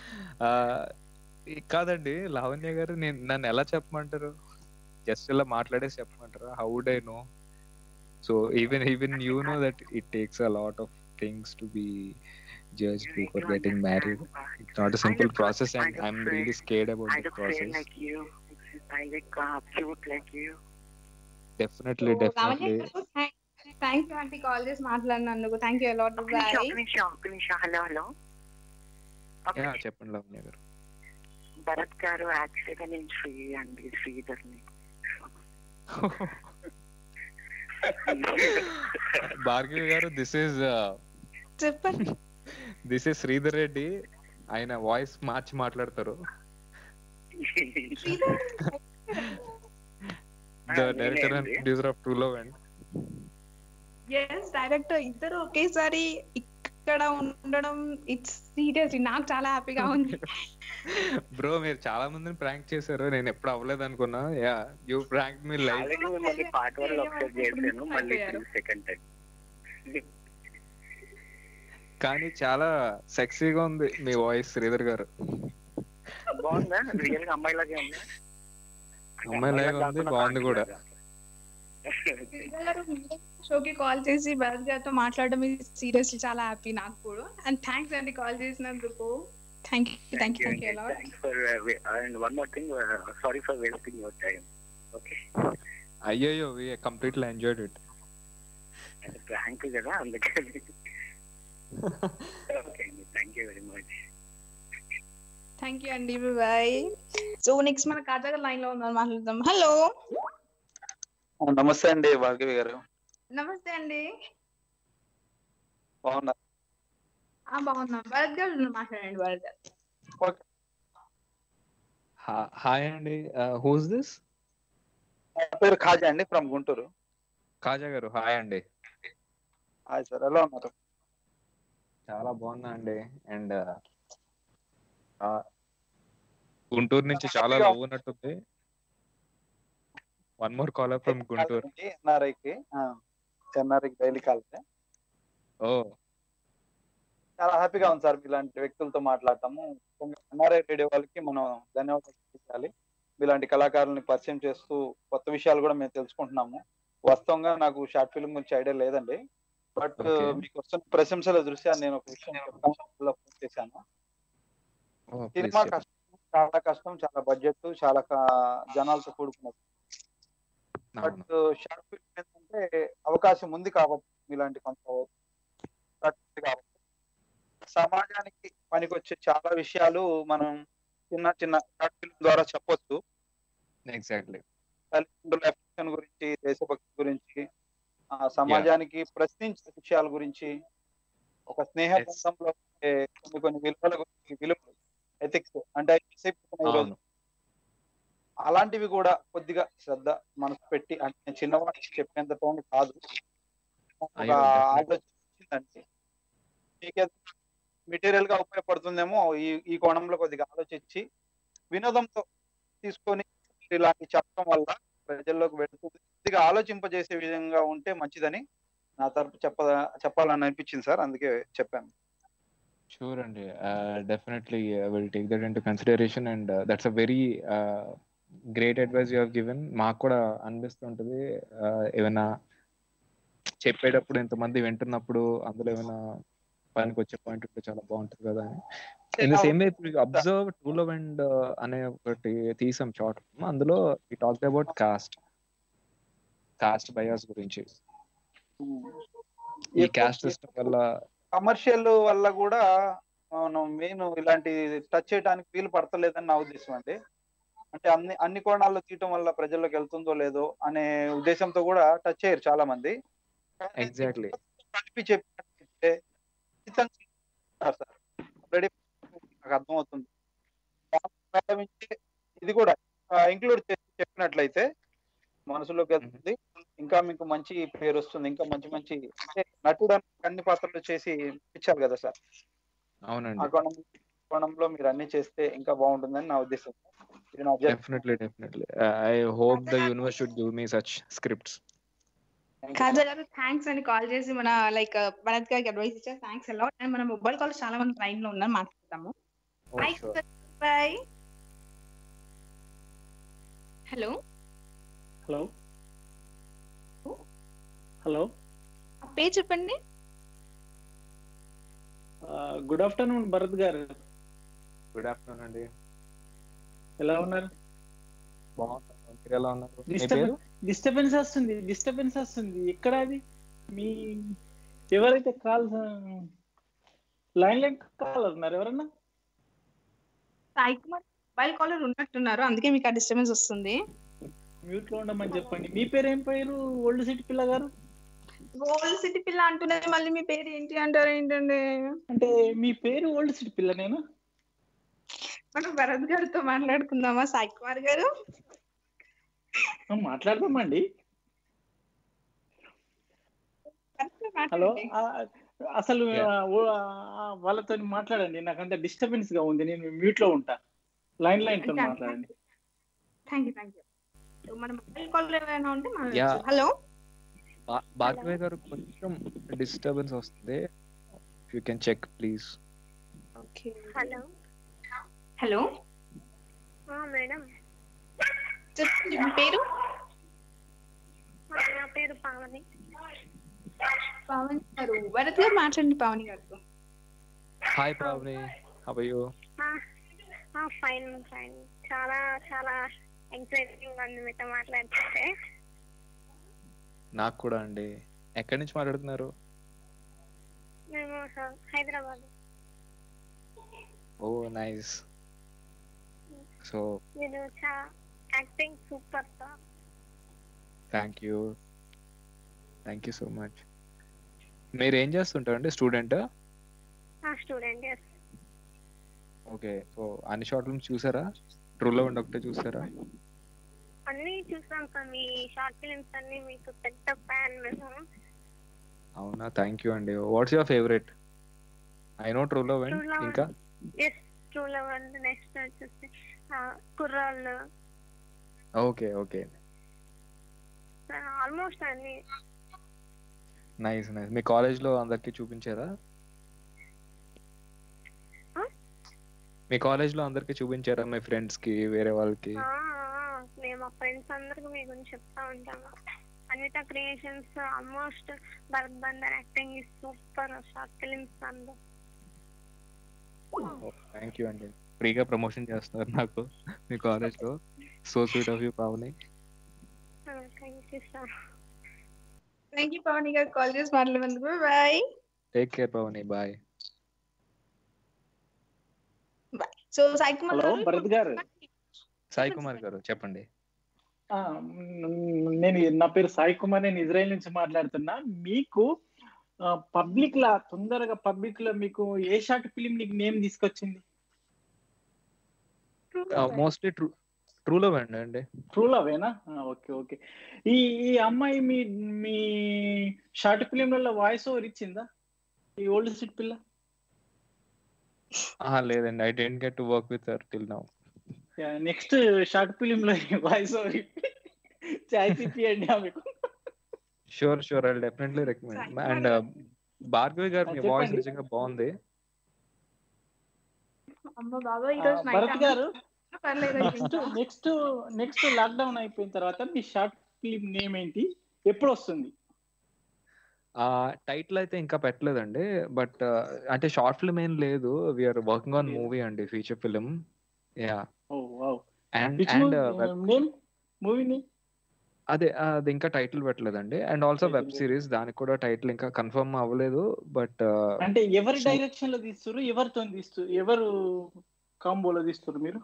కాదండి లావణ్య గారు నేను నన్ను ఎలా చెప్పమంటారు జస్ట్ ఇలా మాట్లాడేసి చెప్పమంటారా how would I know so even even you know that it takes a lot of things to be judge before getting married it's not a simple process and I'm really scared about I the look fair process like you. I look uh, cute like you. Definitely definitely thank you aunty call చేసి మాట్లాడినందుకు థ్యాంక్ యూ అలాట్ ఒక నిమిషం ఒక నిమిషం ఒక నిమిషం హలో హలో యా చెప్పండి లావణ్య గారు భరత్ గారు యాక్చువల్గా నేను శ్రీ అండి శ్రీధర్ని భార్గవి గారు దిస్ ఈజ్ చెప్పండి దిస్ ఈజ్ శ్రీధర్ రెడ్డి ఆయన వాయిస్ మార్చి మాట్లాడతారు ద Ah, డైరెక్టర్ అండ్ నేనే అండి. Producer of true love and as director ఇద్దరు ఒకేసారి ఇక్కడ ఉండడం ఇట్స్ సీరియస్ నాకు చాలా హ్యాపీగా ఉంది బ్రో మీరు చాలా మందిని ప్రాంక్ చేశారు నేను ఎప్పుడు అవ్వలేదు అనుకున్నా yeah you prank me life already మిమ్మల్ని పార్ట్ వన్ లో ఒకసారి చేశాను మళ్ళీ సెకండ్ టైం కానీ చాలా సెక్సీగా ఉంది మీ వాయిస్ శ్రీధర్ గారు బాగుందా రియల్ గా అమ్మాయిలాగే ఉందా అమ్మాయిలాగా ఉంది బాగుంది కూడా షోకి కాల్ చేసి భరత్ గారితో మాట్లాడడం సీరియస్లీ చాలా హ్యాపీ నాకు కూడా అండ్ థ్యాంక్స్ అండి కాల్ చేసినందుకు thank you thank you thank you a lot thanks for and one more thing sorry for wasting your time okay అయ్యయ్యో we completely enjoyed it prank కదా అందుకని ఓకే అండి thank you very much thank you అండి బాయ్ సో నెక్స్ట్ మన కాజా లైన్ లో ఉన్నారు మాట్లాడదాం హలో నమస్తే అండి భార్గవి గారు నమస్తే అండి బాగున్నా ఆ బాగున్నాం భరత్ గారు ఉన్నారు, మాట్లాడండి భరత్ గారు హాయ్ అండి హూస్ దిస్ నా పేరు ఖాజా అండి ఫ్రమ్ గుంటూరు కాజా గారు హాయ్ అండి హాయ్ సార్ ఎలా ఉన్నారు చాలా బాగున్నా అండి అండ్ గుంటూరు నుంచి చాలా లవ్ ఉన్నట్టుంది one more caller from Guntur ఎన్ఆర్ఐకి ఎన్ఆర్ఐకి డైలీ కాల్ ఓ చాలా హ్యాపీగా ఉంది సార్ ఇలాంటి వ్యక్తులతో మాట్లాడటము ఎన్ఆర్ఐ రేడియో వాళ్ళకి మనం ధన్యవాదాలు చెప్పాలి ఇలాంటి కళాకారుల్ని పరిచయం చేస్తూ కొత్త విషయాలు కూడా మేము తెలుసుకుంటున్నాము వాస్తవంగా నాకు షార్ట్ ఫిల్మ్ గురించి ఐడియా లేదండి బట్ Okay. మీకు వస్తున్న ప్రశంసల దృష్ట్యా నేను ఒక విషయం చెప్తాను ఫోన్ చేశాను సినిమా కష్టం చాలా కష్టం చాలా బడ్జెట్ చాలా క- జనాలతో కూడుకున్నది బట్ షార్ట్ ఫిల్మ్ ఏంటంటే అవకాశం ఉంది కాబట్టి ఇలాంటి కొంత ప్రకృతి కాబట్టి సమాజానికి పనికొచ్చే చాలా విషయాలు మనం చిన్న చిన్న షార్ట్ ఫిల్మ్ ద్వారా చెప్పొచ్చు ఎగ్జాక్ట్లీ తల్లిదండ్రుల ఎఫెక్షన్ గురించి దేశభక్తి గురించి ఆ సమాజానికి ప్రశ్నించే విషయాల గురించి ఒక స్నేహ Yes. బంధంలో ఉండే కొన్ని కొన్ని విలువల గురించి విలువలు ఎథిక్స్ అంటే అవి miss అయిపోతున్నాయి ఈరోజు అవును అలాంటివి కూడా కొద్దిగా శ్రద్ధ మనసు పెట్టి అంటే నేను చిన్నవాడికి చెప్పేంత టోన్ కాదు ఒక అయ్యో, definitely. ఆలోచన వచ్చిందంటే మీకేదో మెటీరియల్ గా ఉపయోగపడుతుందేమో ఈ ఈ కోణంలో కొద్దిగా ఆలోచించి వినోదంతో తీసుకొని ఇలాంటి చెప్పడం వల్ల ప్రజల్లోకి వెళుతుంది కొద్దిగా ఆలోచింపజేసే విధంగా ఉంటే మంచిదని నా తరపు చెప్ప చెప్పాలని అనిపించింది సార్ అందుకే చెప్పాను షూర్ అండి definitely will take that into consideration and that's a very great advice you have given మాకు కూడా అనిపిస్తుంటది uh, ఏమైనా చెప్పేటప్పుడు ఇంతమంది వింటున్నప్పుడు అందులో ఏమైనా పనికి వచ్చే పాయింట్ ఉంటే చాలా బాగుంటుంది కదా అని in the same way observe true love and అనే ఒకటి తీసాం షార్ట్ అందులో ఈ talk about caste caste bias గురించి ఈ కాస్ట్ సిస్టమ్ వల్ల కమర్షియల్ వల్ల కూడా మనం మెయిన్ ఇలాంటి టచ్ చేయడానికి వీలు పడతలేదని నా ఉద్దేశం అండి అంటే అన్ని అన్ని కోణాల్లో తీయటం వల్ల ప్రజల్లోకి వెళ్తుందో లేదో అనే ఉద్దేశంతో కూడా టచ్ చేయరు చాలా మంది ఎగ్జాక్ట్లీ కలిపి చెప్పినట్లయితే ఖచ్చితంగా ఉంటారు సార్ ఆల్రెడీ నాకు అర్థమవుతుంది మేడం ఇచ్చే ఇది కూడా ఇంక్లూడ్ చేసి చెప్పినట్లయితే మనసులోకి వెళ్తుంది ఇంకా మీకు మంచి పేరు వస్తుంది ఇంకా మంచి మంచి అంటే నటుడు అన్ని పాత్రలు చేసి ఇచ్చారు కదా సార్ ఆ అవునండి కోణం కోణంలో మీరు అన్ని చేస్తే ఇంకా బాగుంటుందని నా ఉద్దేశం ఇది నా observe definitely definitely I hope the universe should give me such scripts Kaja గారు థ్యాంక్స్ అని కాల్ చేసి మన లైక్ భరత్ గారికి అడ్వైస్ ఇచ్చారు థ్యాంక్స్ ఎలా అండ్ మన మొబైల్ కాల్ చాలా మంది లైన్ లో ఉన్నారు మాట్లాడతాము బాయ్ హలో హలో హలో పేరు చెప్పండి గుడ్ ఆఫ్టర్నూన్ భరత్ గారు గుడ్ ఆఫ్టర్నూన్ అండి ఎలా ఉన్నారు బాగున్నాను మీరు ఎలా ఉన్నారు మీ పేరు డిస్టర్బెన్స్ డిస్టర్బెన్స్ వస్తుంది డిస్టర్బెన్స్ వస్తుంది ఎక్కడ అది మీ ఎవరైతే కాల్ లైన్ లైన్ కాల్ ఉన్నారు ఎవరన్నా సాయి కుమార్ మొబైల్ కాలర్ ఉన్నట్టున్నారు అందుకే మీకు ఆ డిస్టర్బెన్స్ వస్తుంది మ్యూట్ లో ఉండమని చెప్పండి మీ పేరు ఏం పేరు ఓల్డ్ సిటీ పిల్ల గారు గోల్డ్ సిటీ పిల్ల అంటున్నది మళ్ళీ మీ పేరు ఏంటి అంటారు ఏంటండి అంటే మీ పేరు ఓల్డ్ సిటీ పిల్ల నేను మనం భరత్ గారితో మాట్లాడుకుందామా సాయి కుమార్ గారు మాట్లాడదామండి హలో అసలు ఆ, ఓ, ఆ, వాళ్ళతో మాట్లాడండి నాకు అంత డిస్టర్బెన్స్ గా ఉంది నేను మ్యూట్ లో ఉంటా లైన్ లైన్ తో మాట్లాడండి థ్యాంక్ యూ థ్యాంక్ యూ మన మొబైల్ కాల్ ఏమైనా ఉంటే Yeah. హలో భా- భార్గవి గారు కొంచెం డిస్టర్బెన్స్ వస్తుంది you can check please okay hello hello madam చెప్పండి మీ పేరు నా పేరు పావని పవన్ గారు భరత్ గారు మాట్లాడండి పవన్ గారితో hi Pavani how you fine fine చాలా చాలా ఎంకరేజింగ్ ఉంది మీతో మాట్లాడుతుంటే నాకు కూడా అండి ఎక్కడి నుంచి మాట్లాడుతున్నారు మేము హ- హైదరాబాద్ ఓ నైస్ సో మీరు చా acting super sir thank you thank you so much మీరు ఏం చేస్తుంటారండి స్టూడెంట్ నా స్టూడెంట్ ఎస్ ఓకే సో అన్ని షార్ట్ ఫిల్మ్స్ చూసారా ట్రూలో ఉండి ఒకటే చూసారా అన్ని చూసాం సార్ మీ షార్ట్ ఫిలిమ్స్ అన్ని మీకు పెద్ద ఫ్యాన్ మేము అవునా థ్యాంక్ యూ అండి what's your favourite I know ట్రూలో వెంట్ True Love. ఇంకా yes true love and next వచ్చేసి ఆ, కుర్రాళ్ళు ఓకే ఓకే ఆల్మోస్ట్ అన్ని నైస్ నైస్ మీ కాలేజ్ లో అందరికి చూపించారా Huh? మీ కాలేజ్ లో అందరికి చూపించారా మీ ఫ్రెండ్స్ కి వేరే వాళ్ళకి ఆ, ఆ, మేము మా ఫ్రెండ్స్ అందరికి మీ గురించి చెప్తా ఉంటాము Anvitha creations almost Bharat Bandar acting is super short films అందరూ థ్యాంక్ యూ అండి ఫ్రీగా ప్రమోషన్ చేస్తున్నారు నాకు మీ కాలేజ్ లో so sweet of you Pavani thank you sir thank you Pawan గారు కాల్ చేసి మాట్లాడినందుకు bye take care Pavani bye so Sai Kumar hello గారు భరత్ గారు సాయి కుమార్ గారు చెప్పండి ఆ, మ్, నేను నా పేరు సాయి కుమార్ నేను ఇజ్రాయెల్ నుంచి మాట్లాడుతున్నా మీకు పబ్లిక్ లా తొందరగా పబ్లిక్ లో మీకు ఏ షార్ట్ ఫిలిం నీకు నేమ్ తీసుకొచ్చింది మోస్ట్లీ ట్రూ ట్రూలో వెండి అండి ట్రూ లవేనా ఓకే ఓకే ఈ ఈ అమ్మాయి మీ మీ షార్ట్ ఫిలింలలో వాయిస్ ఓవర్ ఇచ్చిందా ఈ ఓల్డ్ సిట్ పిల్ల ఆహా, లేదండి I didn't get to work with her till now next short film లో వాయిస్ ఓవర్ చాయ్ తిప్పియండి ఆమెకు sure sure I definitely recommend and Bhargavi గారు మీ వాయిస్ చెప్పండి. నిజంగా బాగుంది అమ్మ బాబా ఈ ఆ, రోజు భరత్ గారు పర్లేదు నెక్స్ట్ నెక్స్ట్ నెక్స్ట్ లాక్డౌన్ అయిపోయిన తర్వాత మీ షార్ట్ ఫిలిం నేమ్ ఏంటి ఎప్పుడు వస్తుంది ఆ టైటిల్ అయితే ఇంకా పెట్టలేదండి బట్ అంటే షార్ట్ ఫిల్మ్ ఏం లేదు వీఆర్ వర్కింగ్ ఆన్ మూవీ అండి feature film yeah oh wow and which and name movie name అదే అది ఇంకా టైటిల్ పెట్టలేదండి and also web Title series దానికి కూడా టైటిల్ ఇంకా కన్ఫర్మ్ అవ్వలేదు బట్ అంటే ఎవరి డైరెక్షన్ లో తీస్తారు ఎవరితో తీస్తారు ఎవరు కాంబోలో తీస్తారు మీరు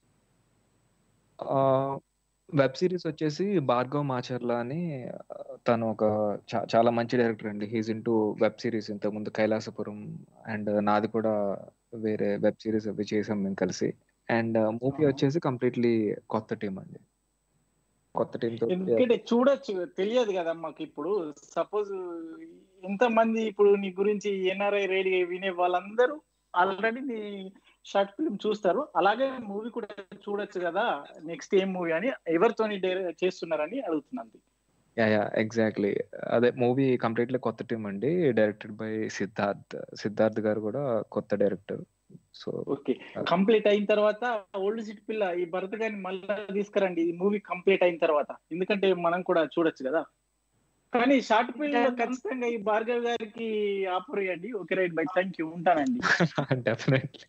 వెబ్ సిరీస్ వచ్చేసి భార్గవ్ మాచర్ల అని ఆ, తను ఒక చా- చాలా మంచి డైరెక్టర్ అండి he's into web series ఇంతకుముందు కైలాసపురం అండ్ నాది కూడా వేరే వెబ్ సిరీస్ అవి చేసాం మేము కలిసి అండ్ మూవీ వచ్చేసి కంప్లీట్లీ కొత్త టీం అండి కొత్త టీం తో ఎందుకంటే చూడొచ్చు తెలియదు కదా మాకు ఇప్పుడు సపోజ్ ఎంత మంది ఇప్పుడు నీ గురించి ఎన్ఆర్ఐ రేడియో వినే వాళ్ళందరూ ఆల్రెడీ నీ షార్ట్ ఫిల్మ్ చూస్తారు అలాగే మూవీ కూడా చూడొచ్చు కదా నెక్స్ట్ ఏం మూవీ అని ఎవరితోని డైరె- చేస్తున్నారని అడుగుతున్నాను యా యా ఎగ్జాక్ట్లీ అదే మూవీ కంప్లీట్లీ కొత్త టీం అండి డైరెక్టెడ్ బై సిద్ధార్థ్ సిద్ధార్థ్ గారు కూడా కొత్త డైరెక్టర్ సో ఓకే కంప్లీట్ అయిన తర్వాత ఓల్డ్ సిటీ పిల్ల ఈ భరత్ గారిని మళ్ళీ తీసుకురండి ఈ మూవీ కంప్లీట్ అయిన తర్వాత ఎందుకంటే మనం కూడా చూడొచ్చు కదా కానీ షార్ట్ ఫిల్మ్ లో ఖచ్చితంగా ఈ భార్గవ్ గారికి ఆఫర్ ఇవ్వండి okay right bye thank you ఉంటానండి డెఫినెట్లీ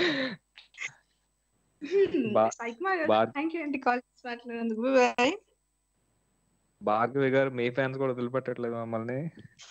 బా- సైక్మా బా- థ్యాంక్ యూ అండి కాల్ చేసి మాట్లాడినందుకు బాయ్ భార్గవి గారు మీ ఫ్యాన్స్ కూడా వదిలిపెట్టట్లేదు మమ్మల్ని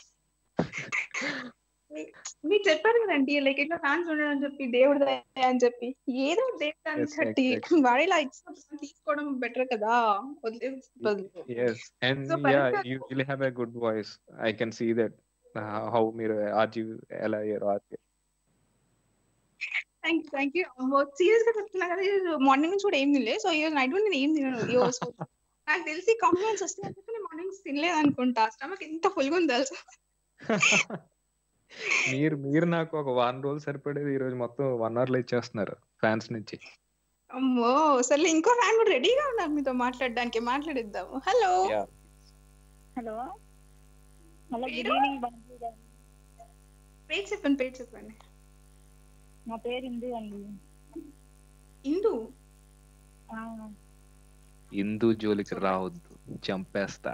మీరు చెప్పారు కదండి లైక్ ఇట్లా ఫ్యాన్స్ ఉండడం చెప్పి దేవుడు దయ అని చెప్పి ఏదో దేవుడు దాన్ని Yes, కట్టి exactly. వాడిలా ఇచ్చిన తీసుకోవడం బెటర్ కదా వదిలే బదులు. Yes and So, yeah Bharat you will have a good voice I can see that how మీరు ఆర్జీ ఎలా అయ్యారు RJ thank you thank you serious గా చెప్తున్నా కదా మార్నింగ్ నుంచి కూడా ఏం తినలేదు సో ఈ రోజు నైట్ నేను ఏం తినను ఈ రోజు నాకు తెలిసి కాంప్లైంట్స్ వస్తాయి అంటే నేను మార్నింగ్ తినలేదు అనుకుంటా స్టమక్ ఎంత ఫుల్ గా ఉంది తెలుసా మీరు మీరు నాకు ఒక వారం రోజులు సరిపడేది ఈ రోజు మొత్తం వన్ అవర్ లో ఇచ్చేస్తున్నారు ఫ్యాన్స్ నుంచి అమ్మో సరే ఇంకో ఫ్యాన్ కూడా రెడీగా ఉన్నారు మీతో మాట్లాడడానికి మాట్లాడిద్దాము hello yeah hello hello good మీరు? ఈవినింగ్ బాబు గారు పేరు చెప్పండి పేరు చెప్పండి నా పేరు ఇందు అండి ఇందు ఆ, ఇందు జోలికి రావద్దు చంపేస్తా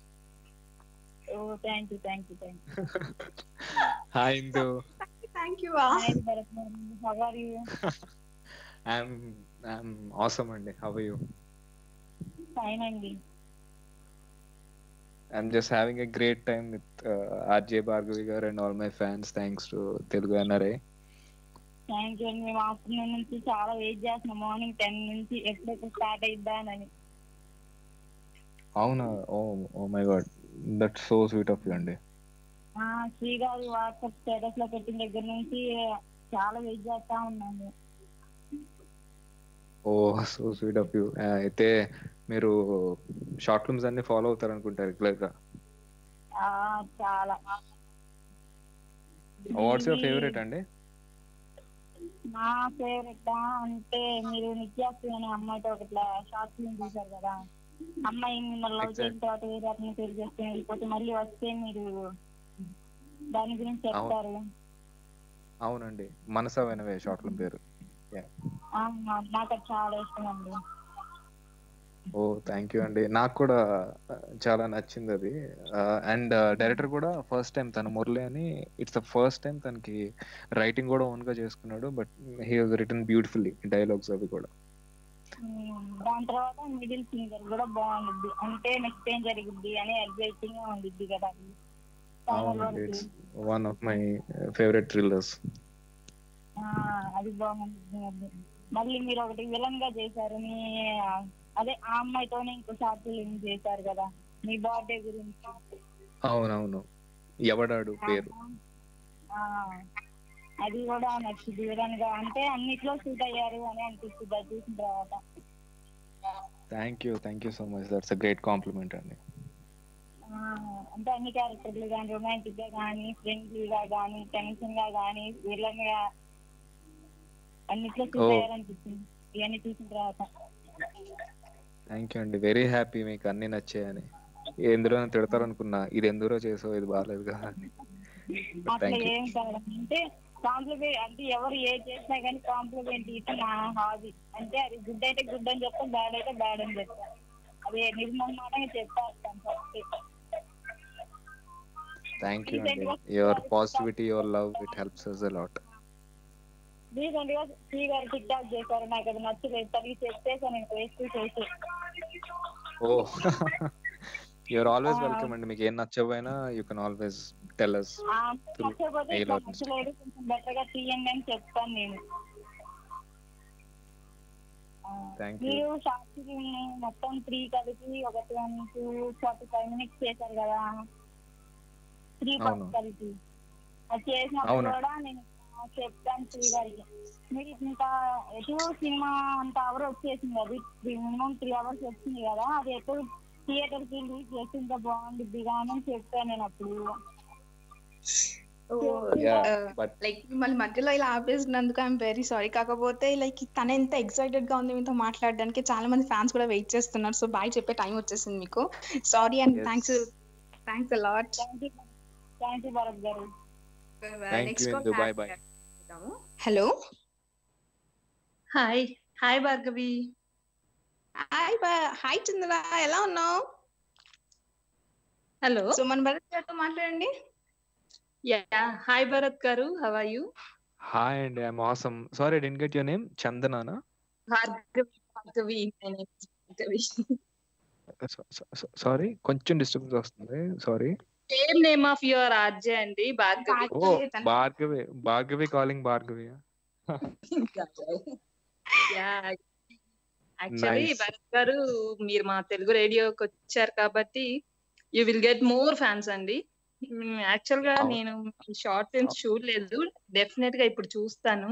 oh thank you thank you thank you hi Indu thank you hi Bharat how are you I'm I'm awesome అండి హౌ యూ ఫైన్ అండి I'm just having a great time with RJ Bhargavi గారు and all my fans thanks to Telugu NRI thank you అండి మేము ఆఫ్టర్నూన్ నుంచి చాలా వెయిట్ చేస్తున్నాం మార్నింగ్ టెన్ నుంచి ఎప్పుడెప్పుడు స్టార్ట్ అయిద్దా అని అవునా oh oh my god that so sweet of you అండి ఆ, శ్రీ గారు వాట్సాప్ స్టేటస్ లో పెట్టిన దగ్గర నుంచి చాలా వెయిట్ చేస్తా ఉన్నాము oh so sweet of you అయితే మీరు షార్ట్ ఫిల్మ్స్ అన్ని ఫాలో అవుతారు అనుకుంటారు రెగ్యులర్ గా ఆ, చాలా వాట్స్ యువర్ ఫేవరెట్ అండి నా ఫేవరెట్ అంటే మీరు నిత్యాశ్రీ అనే అమ్మాయితో ఒకట్లా షార్ట్ ఫిల్మ్ చూసారు కదా అమ్మాయి మిమ్మల్ని లవ్ Exact. చేసిన తర్వాత వేరే అతను పెళ్లి చేసుకుని వెళ్ళిపోతే మళ్ళీ వస్తే మీరు దాని గురించి చెప్తారు అవునండి మనసా వినవే షార్ట్ ఫిల్మ్ పేరు ఆ, నాకు అది చాలా ఇష్టం అండి ఓ థ్యాంక్ యూ అండి నాకు కూడా ఆ, చాలా నచ్చింది అది అండ్ డైరెక్టర్ కూడా ఫస్ట్ టైం తన మురళి అని ఇట్స్ ద ఫస్ట్ టైం తనకి రైటింగ్ కూడా ఓన్ గా చేసుకున్నాడు but he has written beautifully dialogues అవి కూడా ఉమ్, దాని తర్వాత మిడిల్ ఫింగర్ కూడా బాగుంటుంది అంటే నెక్స్ట్ ఏం జరిగిద్ది అని ఎగ్జైటింగ్ గా ఉండిద్ది కదా అది. Final అవునండి వరకు. It's one of my favourite thrillers ఆ, అది బాగుంటుంది అది. మళ్ళీ మీరు ఒకటి విలన్ గా చేశారు మీ అదే ఆ అమ్మాయితోనే ఇంకో షార్ట్ ఫిల్మ్ చేశారు కదా మీ బర్త్డే గురించి అవునవును ఎవడాడు పేరు ఆ, అది కూడా నచ్చింది విలన్ గా అంటే అన్నిట్లో సూట్ అయ్యారు అని అనిపిస్తుంది అది చూసిన తర్వాత thank you thank you so much that's a great compliment అండి ఆ, అంటే అన్ని క్యారెక్టర్లు కానీ రొమాంటిక్ గా కానీ ఫ్రెండ్లీగా కానీ టెన్షన్ గా కానీ విలన్ గా అన్నిట్లో సూట్ Oh. అయ్యారనిపిస్తుంది ఇవన్నీ చూసిన తర్వాత థ్యాంక్ యూ అండి వెరీ హ్యాపీ మీకు అన్ని నచ్చాయని ఎందులో తిడతారు అనుకున్నా ఇది ఎందులో చేసావు ఇది బాగాలేదు కదా అని అట్లా థ్యాంక్ యూ ఏం కాదు అంటే కాంప్లిమెంట్ అంటే ఎవరు ఏ చేసినా కానీ కాంప్లిమెంట్ ఇస్తే నా హాబీ అంటే అది గుడ్ అయితే గుడ్ అని చెప్తాం బ్యాడ్ అయితే బ్యాడ్ అని చెప్తాం అది నిర్మమాటంగా చెప్తాను ఫస్ట్ థ్యాంక్ యూ అండి your positivity your love it helps us a lot recent గా శ్రీ గారు టిక్ టాక్ చేశారు నాకు అది నచ్చలేదు తల్లి చెప్పేసాను నేను వేస్ట్ చేసి oh you're always ah. Welcome అండి మీకు ఏం నచ్చకపోయినా you can always tell us ah, నచ్చకపోతే mail ఇట్లా or Insta. నచ్చలేదు కొంచెం బెటర్ గా తీయండి అని చెప్తాను నేను ఆ, థ్యాంక్ యూ మీరు షార్ట్ ఫిలిం మొత్తం త్రీ కలిపి ఒక ట్వంటీ ఫార్టీ ఫైవ్ మినిట్స్ చేశారు కదా త్రీ అవును. పార్ట్స్ కలిపి అది చేసినప్పుడు అవును. కూడా నేను చెప్తాను శ్రీ గారికి మీరు ఇంకా ఎటు సినిమా అంత అవర్ వచ్చేసింది అది మినిమం త్రీ అవర్స్ వచ్చింది కదా అది ఎప్పుడు థియేటర్ కి రిలీజ్ చేసి ఇంకా బాగుంటుంది కానీ అని చెప్పాను నేను అప్పుడు Yeah, but- లైక్ మిమ్మల్ని మధ్యలో ఇలా ఆపేసినందుకు ఐఎమ్ వెరీ సారీ కాకపోతే లైక్ తన ఎంత ఎక్సైటెడ్ గా ఉంది మీతో మాట్లాడడానికి చాలా మంది ఫ్యాన్స్ కూడా వెయిట్ చేస్తున్నారు సో బాయ్ చెప్పే టైం వచ్చేసింది మీకు sorry and Yes. Thanks thanks a lot thank you thank you Bharat garu thank you Indu bye bye hello hi hi Bhargavi hi hi Chandra ఎలా ఉన్నావు హలో సో మన భరత్ గారితో మాట్లాడండి యా హాయ్ భరత్ గారు హవ్ ఆర్ యు హాయ్ అండి I'm awesome sorry didn't get your name చందనానా Bhargavi Bhargavi my name is Bhargavi sorry కొంచెం డిస్టర్బెన్స్ వస్తుంది sorry same name of your RJ అండి Bhargavi oh Bhargavi Bhargavi calling Bhargavi yeah actually Nice. Bharat garu మీరు మా తెలుగు రేడియోకి వచ్చారు కాబట్టి you will get more fans అండి యాక్చువల్ గా అవును. నేను షార్ట్ ఫిల్మ్స్ చూడలేదు డెఫినెట్ గా ఇప్పుడు చూస్తాను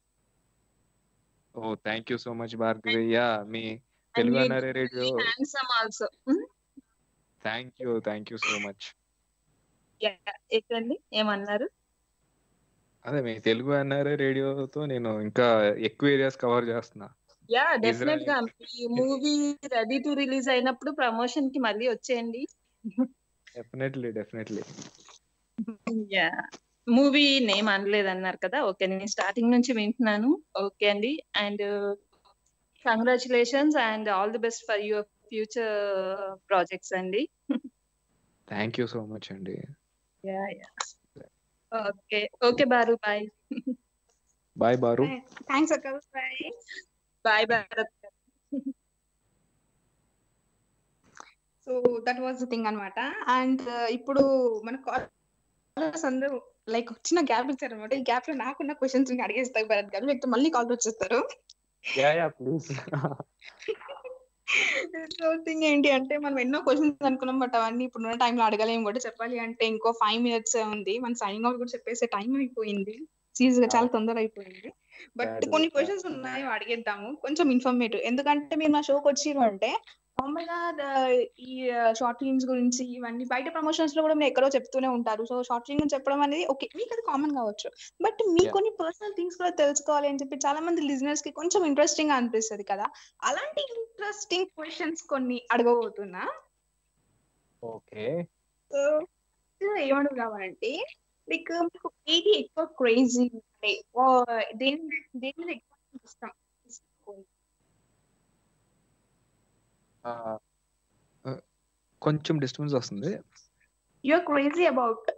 oh thank you so much Bhargavi yeah మీ తెలుగు అన్నారే radio handsome also thank you thank you so much ఏంటండి ఏమన్నారు అదే మీ తెలుగు అన్నారే రేడియోతో నేను ఇంకా ఎక్కువ ఏరియాస్ కవర్ చేస్తున్నా యా డెఫినెట్ Israel. గా ఈ మూవీ రెడీ టు రిలీజ్ అయినప్పుడు ప్రమోషన్ కి మళ్ళీ వచ్చేయండి definitely definitely yeah movie name అనలేదు అన్నారు కదా ఓకే నేను స్టార్టింగ్ నుంచి వింటున్నాను ఓకే అండి and congratulations and all the best for your future projects అండి థ్యాంక్ యూ సో మచ్ అండి యా యా ఓకే ఓకే బారు బాయ్ బాయ్ బారు థ్యాంక్స్ అక్క bye bye Bharat so that was the thing అనమాట అండ్ ఇప్పుడు మన కాలర్స్ అందరూ లైక్ చిన్న గ్యాప్ ఇచ్చారు అనమాట ఈ గ్యాప్ లో నాకున్న క్వశ్చన్స్ అడిగేస్తాయి భరత్ గారు లేకపోతే మళ్ళీ కాల్ వచ్చేస్తారు yeah yeah please so thing ఏంటి అంటే మనం ఎన్నో క్వశ్చన్స్ అనుకున్నాం బట్ అవన్నీ ఇప్పుడున్న టైంలో అడగలేము కూడా చెప్పాలి అంటే ఇంకో ఫైవ్ మినిట్స్ ఉంది మన సైనింగ్ అవుట్ కూడా చెప్పేసే టైం అయిపోయింది సీజ్ గా చాలా తొందర అయిపోయింది బట్ Bad, కొన్ని bad. క్వశ్చన్స్ ఉన్నాయి అడిగేద్దాము కొంచెం ఇన్ఫర్మేటివ్ ఎందుకంటే మీరు మా షోకి వచ్చిర్రు అంటే నార్మల్ గా ద- ఈ షార్ట్ ఫిల్మ్స్ గురించి ఇవన్నీ బయట ప్రమోషన్స్ లో కూడా మీరు ఎక్కడో చెప్తూనే ఉంటారు సో షార్ట్ ఫిల్మ్ చెప్పడం అనేది ఓకే మీకు అది కామన్ కావచ్చు బట్ మీ Yeah. కొన్ని పర్సనల్ థింగ్స్ కూడా తెలుసుకోవాలి అని చెప్పి చాలా మంది లిజనర్స్ కి కొంచెం ఇంట్రెస్టింగ్ గా అనిపిస్తుంది కదా అలాంటి ఇంట్రెస్టింగ్ క్వశ్చన్స్ కొన్ని అడగబోతున్నా ఓకే సో ఏమడుగు కావాలంటే లైక్ మీకు ఏది ఎక్కువ క్రేజీ అంటే ఓ, దేని దేని మీద ఎక్కువ ఇష్టం కొంచెం డిస్టర్బెన్స్ వస్తుంది you're crazy about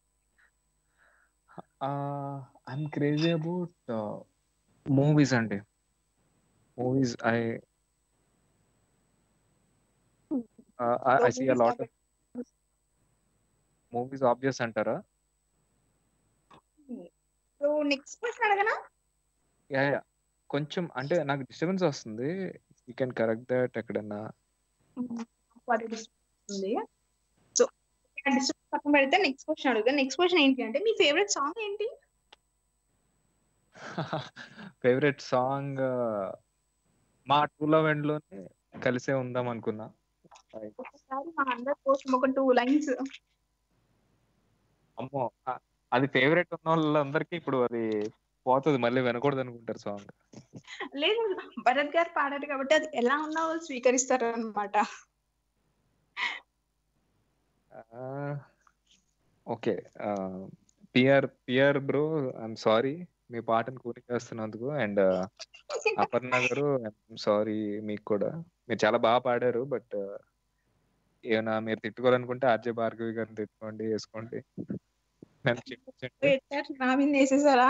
I'm crazy about movies అండి movies I I see a lot of movies obvious అంటారా సో నెక్స్ట్ క్వశ్చన్ అడగనా యా యా కొంచెం అంటే నాకు డిస్టర్బెన్స్ వస్తుంది యూ కెన్ కరెక్ట్ దట్ ఎక్కడన్నా అది ఉంది సో డిస్టర్బెన్స్ పక్కన పెడితే నెక్స్ట్ క్వశ్చన్ అడుగుతా నెక్స్ట్ క్వశ్చన్ ఏంటి అంటే మీ ఫేవరెట్ సాంగ్ ఏంటి ఫేవరెట్ సాంగ్ మా టూ లవ్ ఎండ్ లోనే కలిసే ఉందాం అనుకున్నా ఒకసారి మా అందరి కోసం ఒక టూ లైన్స్ అమ్మో ఆ- అది ఫేవరెట్ ఉన్న వాళ్ళందరికీ ఇప్పుడు అది పోతుంది మళ్ళీ వినకూడదు అనుకుంటారు సాంగ్ లేదు భరత్ గారు పాడారు కాబట్టి అది ఎలా ఉన్నా వాళ్ళు స్వీకరిస్తారు అనమాట okay PR PR bro I'm sorry మీ పాటను కూలింగ్ చేస్తున్నందుకు అండ్ అపర్ణ గారు ఐఎమ్ సారీ మీకు కూడా మీరు చాలా బాగా పాడారు బట్ ఏమైనా మీరు తిట్టుకోవాలనుకుంటే ఆర్జే భార్గవి గారిని తిట్టుకోండి వేసుకోండి నన్ను క్షమించండి నా మీద వేసేసారా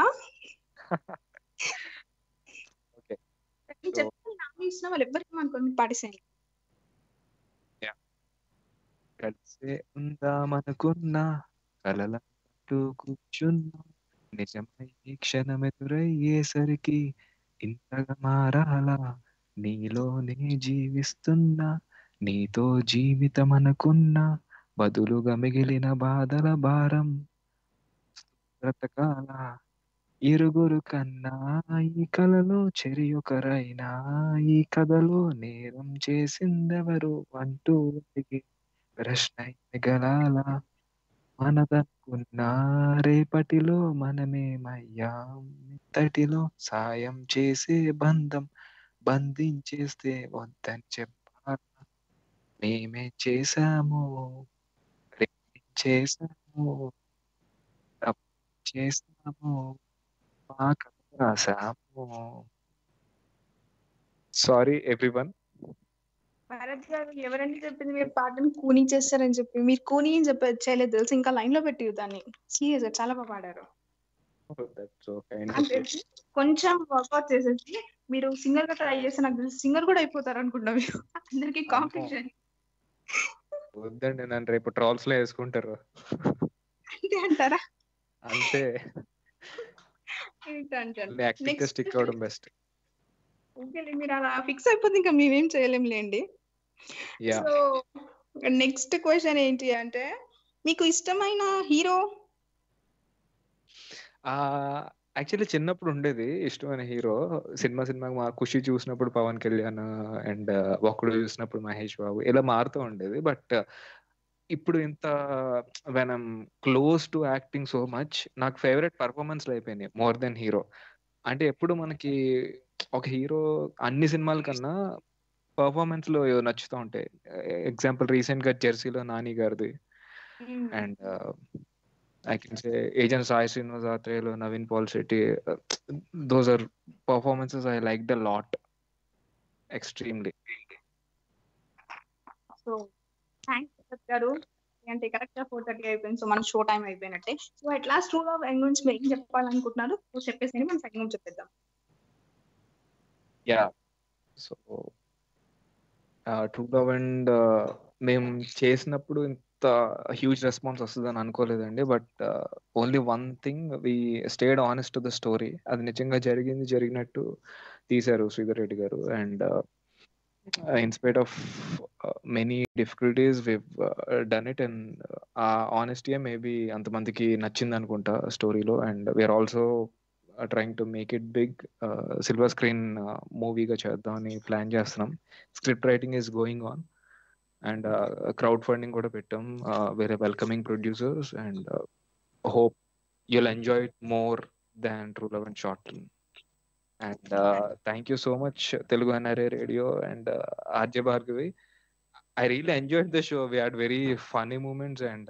ఓకే నేను చెప్పాను నా మీద ఇచ్చిన వాళ్ళు ఎవరికి అనుకోండి పాటిసేయండి కలిసే ఉందామనుకున్నా కలలంటూ కూర్చున్నా నిజమై ఈ క్షణం ఎదురయ్యేసరికి ఇంతగా మారాలా నీలోనే జీవిస్తున్నా నీతో జీవితం అనుకున్నా బదులుగా మిగిలిన బాధల భారం బ్రతకాల ఇరుగురు కన్నా ఈ కలలో చెరి ఒకరైనా ఈ కథలో నేరం చేసిందెవరు అంటూ అడిగి ప్రశ్న మిగలాల మనదనుకున్నా రేపటిలో మనమేమయ్యాం ఇంతటిలో సాయం చేసే బంధం బంధించేస్తే వద్దని చెప్పాలా మేమే చేశాము చేశాము తప్పు చేశాము మా కథ రాసాము సారీ ఎవ్రీవన్ భారత్ గారు ఎవరండి చెప్పింది మీరు పాటను కూనీ చేస్తారని చెప్పి మీరు కూనీ అని చెప్ప చేయలేదు తెలుసు ఇంకా లైన్ లో పెట్టి దాన్ని సీరియస్ చాలా బాగా పాడారు దట్స్ సో కైండ్ నాకు తెలిసి కొంచెం వర్కౌట్ చేసేసి మీరు సింగర్ గా ట్రై చేస్తే నాకు తెలిసి సింగర్ కూడా అయిపోతారు అనుకుంటా మీరు అందరికి కాంపిటీషన్ వద్దండి నన్ను రేపు ట్రాల్స్ లో వేసుకుంటారు అంతే అంటారా అంతే ఏంటి అంటారు యాక్టివ్ గా నెక్స్ట్ స్టిక్ అవడం బెస్ట్ ఓకే మీరు అలా ఫిక్స్ అయిపోతే ఇంకా మేమేం చేయలేం లేండి యా సో నెక్స్ట్ క్వశ్చన్ ఏంటి అంటే మీకు ఇష్టమైన హీరో యాక్చువల్లీ చిన్నప్పుడు ఉండేది ఇష్టమైన హీరో సినిమా సినిమాకి మా ఖుషి చూసినప్పుడు పవన్ కళ్యాణ్ అండ్ ఒక్కడు చూసినప్పుడు మహేష్ బాబు ఇలా మారుతూ ఉండేది బట్ ఇప్పుడు ఇంత when I'm close to acting so much నాకు ఫేవరెట్ పర్ఫార్మెన్స్లు అయిపోయినాయి మోర్ దెన్ హీరో అంటే ఎప్పుడు మనకి ఒక హీరో అన్ని సినిమాల కన్నా పర్ఫార్మెన్స్ లో నచ్చుతూ ఉంటాయి ఎగ్జాంపుల్ రీసెంట్ గా జెర్సీలో నాని గారిది and I can say agent Sai Srinivas ఆత్రేయలో Naveen Polishetty those are performances I like the lot extremely so thanks garu అంటే కరెక్ట్ గా ఫోర్ థర్టీ అయిపోయింది సో మన షో టైం అయిపోయినట్టే so at last two of ఎంగ్ గురించి మీరు ఏం చెప్పాలనుకుంటున్నారు సో చెప్పేసి మనం సెకండ్ చెప్పేద్దాం yeah so true love and మేము చేసినప్పుడు ఇంత హ్యూజ్ రెస్పాన్స్ వస్తుందని అనుకోలేదండి but only one thing we stayed honest to the story అది నిజంగా జరిగింది జరిగినట్టు తీశారు Sridhar Reddy garu and in spite of many difficulties we done it and ah ఆనెస్టీయే మేబీ అంతమందికి నచ్చింది అనుకుంటా స్టోరీలో and we're also trying to make it big silver screen మూవీగా చేద్దామని ప్లాన్ చేస్తున్నాం script writing is going on and crowd funding కూడా పెట్టాం వేరే welcoming producers and hope you'll enjoy it more than true love and short film and thank you so much Telugu NRA radio and RJ Bhargavi I really enjoyed the show we had very funny moments and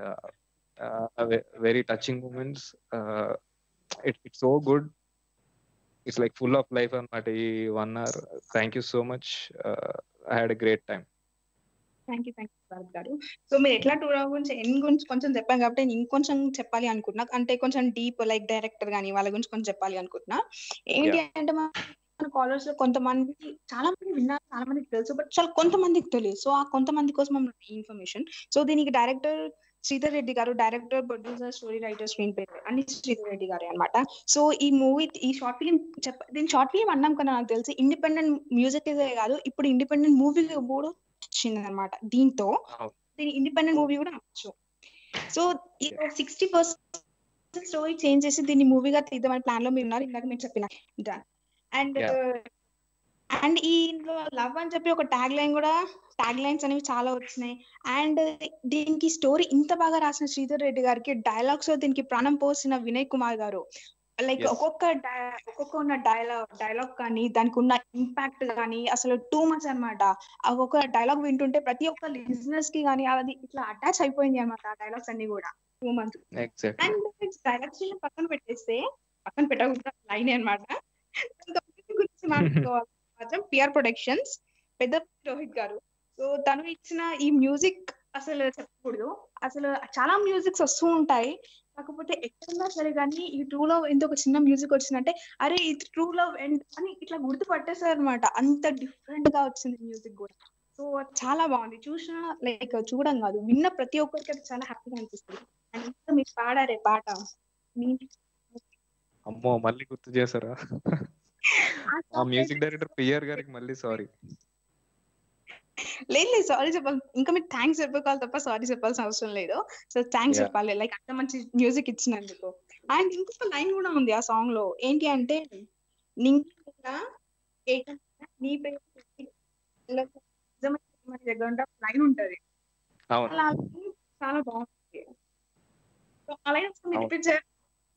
very touching moments it it's so good it's like full of life అనమాట ఈ one hour thank you so much I had a great time thank you thank you Bharat garu so మీరు ఎట్లా టూర్ గురించి ఎన్ని గురించి కొంచెం చెప్పాం కాబట్టి నేను ఇంకొంచెం చెప్పాలి అనుకుంటున్నా అంటే కొంచెం డీప్ లైక్ డైరెక్టర్ గానీ వాళ్ళ గురించి కొంచెం చెప్పాలి అనుకుంటున్నా ఏంటి అంటే మన కాలర్స్ లో కొంతమంది చాలా మంది విన్నారు చాలా మందికి తెలుసు బట్ చాలా కొంతమందికి తెలియదు సో ఆ కొంతమంది కోసం ఇన్ఫర్మేషన్ సో దీనికి director Sridhar Reddy garu director producer story writer screenplay అన్ని శ్రీధర్ రెడ్డి గారే అనమాట సో ఈ మూవీ ఈ షార్ట్ ఫిలిం చెప్ప దీని షార్ట్ ఫిలిం అన్నాం కదా నాకు తెలిసి ఇండిపెండెంట్ మ్యూజిక్ ఇదే కాదు ఇప్పుడు ఇండిపెండెంట్ మూవీ కూడా వచ్చింది అనమాట దీంతో దీని ఇండిపెండెంట్ మూవీ కూడా అనొచ్చు so sixty percent story change చేసి దీన్ని మూవీగా తీద్దామని ప్లాన్ లో మీరు ఉన్నారు ఇందాక మీరు చెప్పిన అండ్ అండ్ ఈ ఇందులో లవ్ అని చెప్పి ఒక ట్యాగ్ లైన్ కూడా ట్యాగ్ లైన్స్ అనేవి చాలా వచ్చినాయి అండ్ దీనికి స్టోరీ ఇంత బాగా రాసిన శ్రీధర్ రెడ్డి గారికి డైలాగ్స్ దీనికి ప్రాణం పోసిన వినయ్ కుమార్ గారు లైక్ ఒక్కొక్క ఒక్కొక్క ఉన్న డైలాగ్ డైలాగ్ కానీ దానికి ఉన్న ఇంపాక్ట్ కానీ అసలు టూ మచ్ అనమాట ఒక్కొక్క డైలాగ్ వింటుంటే ప్రతి ఒక్క లిజినెస్ కి కానీ అది ఇట్లా అటాచ్ అయిపోయింది అనమాట ఆ డైలాగ్స్ అన్ని కూడా టూ మంత్స్ అండ్ డైలాగ్స్ పక్కన పెట్టేస్తే పక్కన పెట్టకుండా లైన్ అనమాట గురించి మాట్లాడుకోవాలి మాత్రం పిఆర్ ప్రొడక్షన్స్ పెద్ద రోహిత్ గారు సో తను ఇచ్చిన ఈ మ్యూజిక్ అసలు చెప్పకూడదు అసలు చాలా మ్యూజిక్స్ వస్తూ ఉంటాయి కాకపోతే ఎక్కడున్నా సరే కానీ ఈ ట్రూ లవ్ ఎంత ఒక చిన్న మ్యూజిక్ వచ్చిందంటే అరే ఇది ట్రూ లవ్ ఎండ్ అని ఇట్లా గుర్తు పట్టేసారు అనమాట అంత డిఫరెంట్ గా వచ్చింది మ్యూజిక్ కూడా సో చాలా బాగుంది చూసిన లైక్ చూడడం కాదు విన్న ప్రతి ఒక్కరికి అది చాలా హ్యాపీగా అనిపిస్తుంది అండ్ ఇంకా మీరు పాడారే పాట మీ అమ్మో మళ్ళీ గుర్తు చేశారా ఆ మ్యూజిక్ డైరెక్టర్ పిఆర్ గారికి మళ్ళీ సారీ లేదు లేదు సారీ చెప్పాలి ఇంకా మీరు థ్యాంక్స్ చెప్పుకోవాలి తప్ప సారీ చెప్పాల్సిన అవసరం లేదు సో థ్యాంక్స్ Yeah. చెప్పాలి లైక్ అంత మంచి మ్యూజిక్ ఇచ్చినందుకు అండ్ ఇంకొక లైన్ కూడా ఉంది ఆ సాంగ్ లో ఏంటి అంటే నింగా ఏకంగా నీ ప్రేమ నిజమైన మన దగ్గర ఉంటే లైన్ ఉంటది అవును అలా line చాలా బాగుంది సో ఆ లైన్ ఒకసారి మీరు అవును. రిపీట్ చేయాలి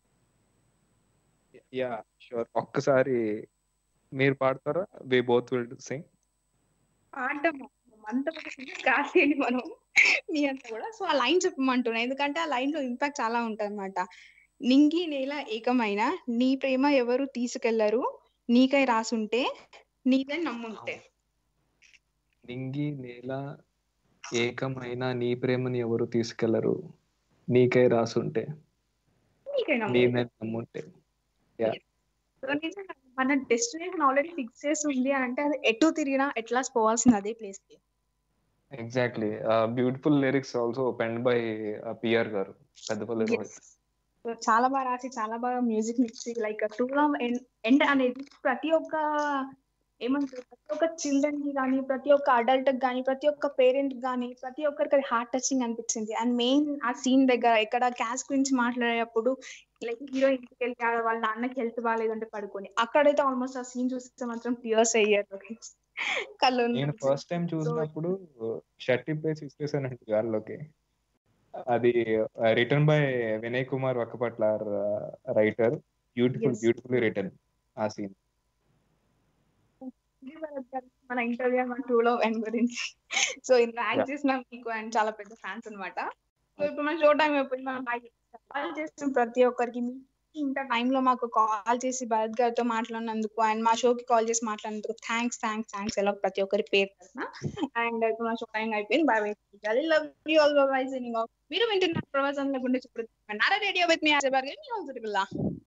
యా షూర్ ఒక్కసారి మీరు పాడతారా వి బోత్ విల్ సింగ్ పాడటం అంత కాదండి మనం మీ అంతా కూడా సో ఆ లైన్ చెప్పమంటున్నా ఎందుకంటే ఆ లైన్ లో ఇంపాక్ట్ చాలా ఉంటది అనమాట నింగి నేల ఏకమైన నీ ప్రేమ ఎవరు తీసుకెళ్లరు నీకై రాసుంటే నీదే నమ్ముంటే నింగి నేల ఏకమైన నీ ప్రేమని ఎవరు తీసుకెళ్లరు నీకై రాసుంటే నీకై నమ్ముంటే నీదే నమ్ముంటే యా So నిజంగా మన డెస్టినేషన్ ఆల్రెడీ ఫిక్స్ చేసి ఉంది అని అంటే అది ఎటు తిరిగినా ఎట్లా పోవాల్సింది అదే ప్లేస్ కి exactly beautiful lyrics also penned by PR garu Peddapalli Rohit So, చాలా బాగా రాసి చాలా బాగా music mix like two end అనేది ప్రతి ఒక్క ఏమంటారు ప్రతి ఒక్క చిల్డ్రన్ కి కానీ ప్రతి ఒక్క అడల్ట్ కి కానీ ప్రతి ఒక్క పేరెంట్ కానీ ప్రతి ఒక్కరికి అది హార్ట్ టచింగ్ అనిపించింది అండ్ మెయిన్ ఆ సీన్ దగ్గర ఎక్కడ క్యాష్ గురించి మాట్లాడేటప్పుడు లైక్ హీరో ఇంటికి వెళ్ళి ఆడ వాళ్ళ నాన్నకి హెల్త్ బాగాలేదంటే పడుకొని అక్కడైతే ఆల్మోస్ట్ ఆ సీన్ చూస్తే మాత్రం టియర్స్ అయ్యారు కళ్ళు నేను ఫస్ట్ టైం చూసినప్పుడు షర్ట్ ఇప్పేసి ఇచ్చేసానండి గాల్లోకి అది return by Vinay Kumar Vakkapatla writer beautiful Yes. Beautifully return ఆ సీన్ మన ఇంటర్వ్యూ మన టూ లో ఎండ్ గురించి సో ఇంత యాక్ట్ Yeah. చేసిన మీకు అండ్ చాలా పెద్ద ఫ్యాన్స్ అన్నమాట సో ఇప్పుడు మన షో టైం అయిపోయింది మనం కాల్ చేసిన ప్రతి ఒక్కరికి మీ ఇంత టైంలో మాకు కాల్ చేసి భరత్ గారితో మాట్లాడినందుకు అండ్ మా షోకి కాల్ చేసి మాట్లాడినందుకు థ్యాంక్స్ థ్యాంక్స్ థ్యాంక్స్ ఎలా ప్రతి ఒక్కరి పేరు తరఫున అండ్ ఇప్పుడు మా షో టైం అయిపోయింది bye bye love you all bye signing off మీరు వింటున్న ప్రవాసంలో గుండె చూపుడు రేడియో విత్ మీ ఆశ మీ ఆల్సో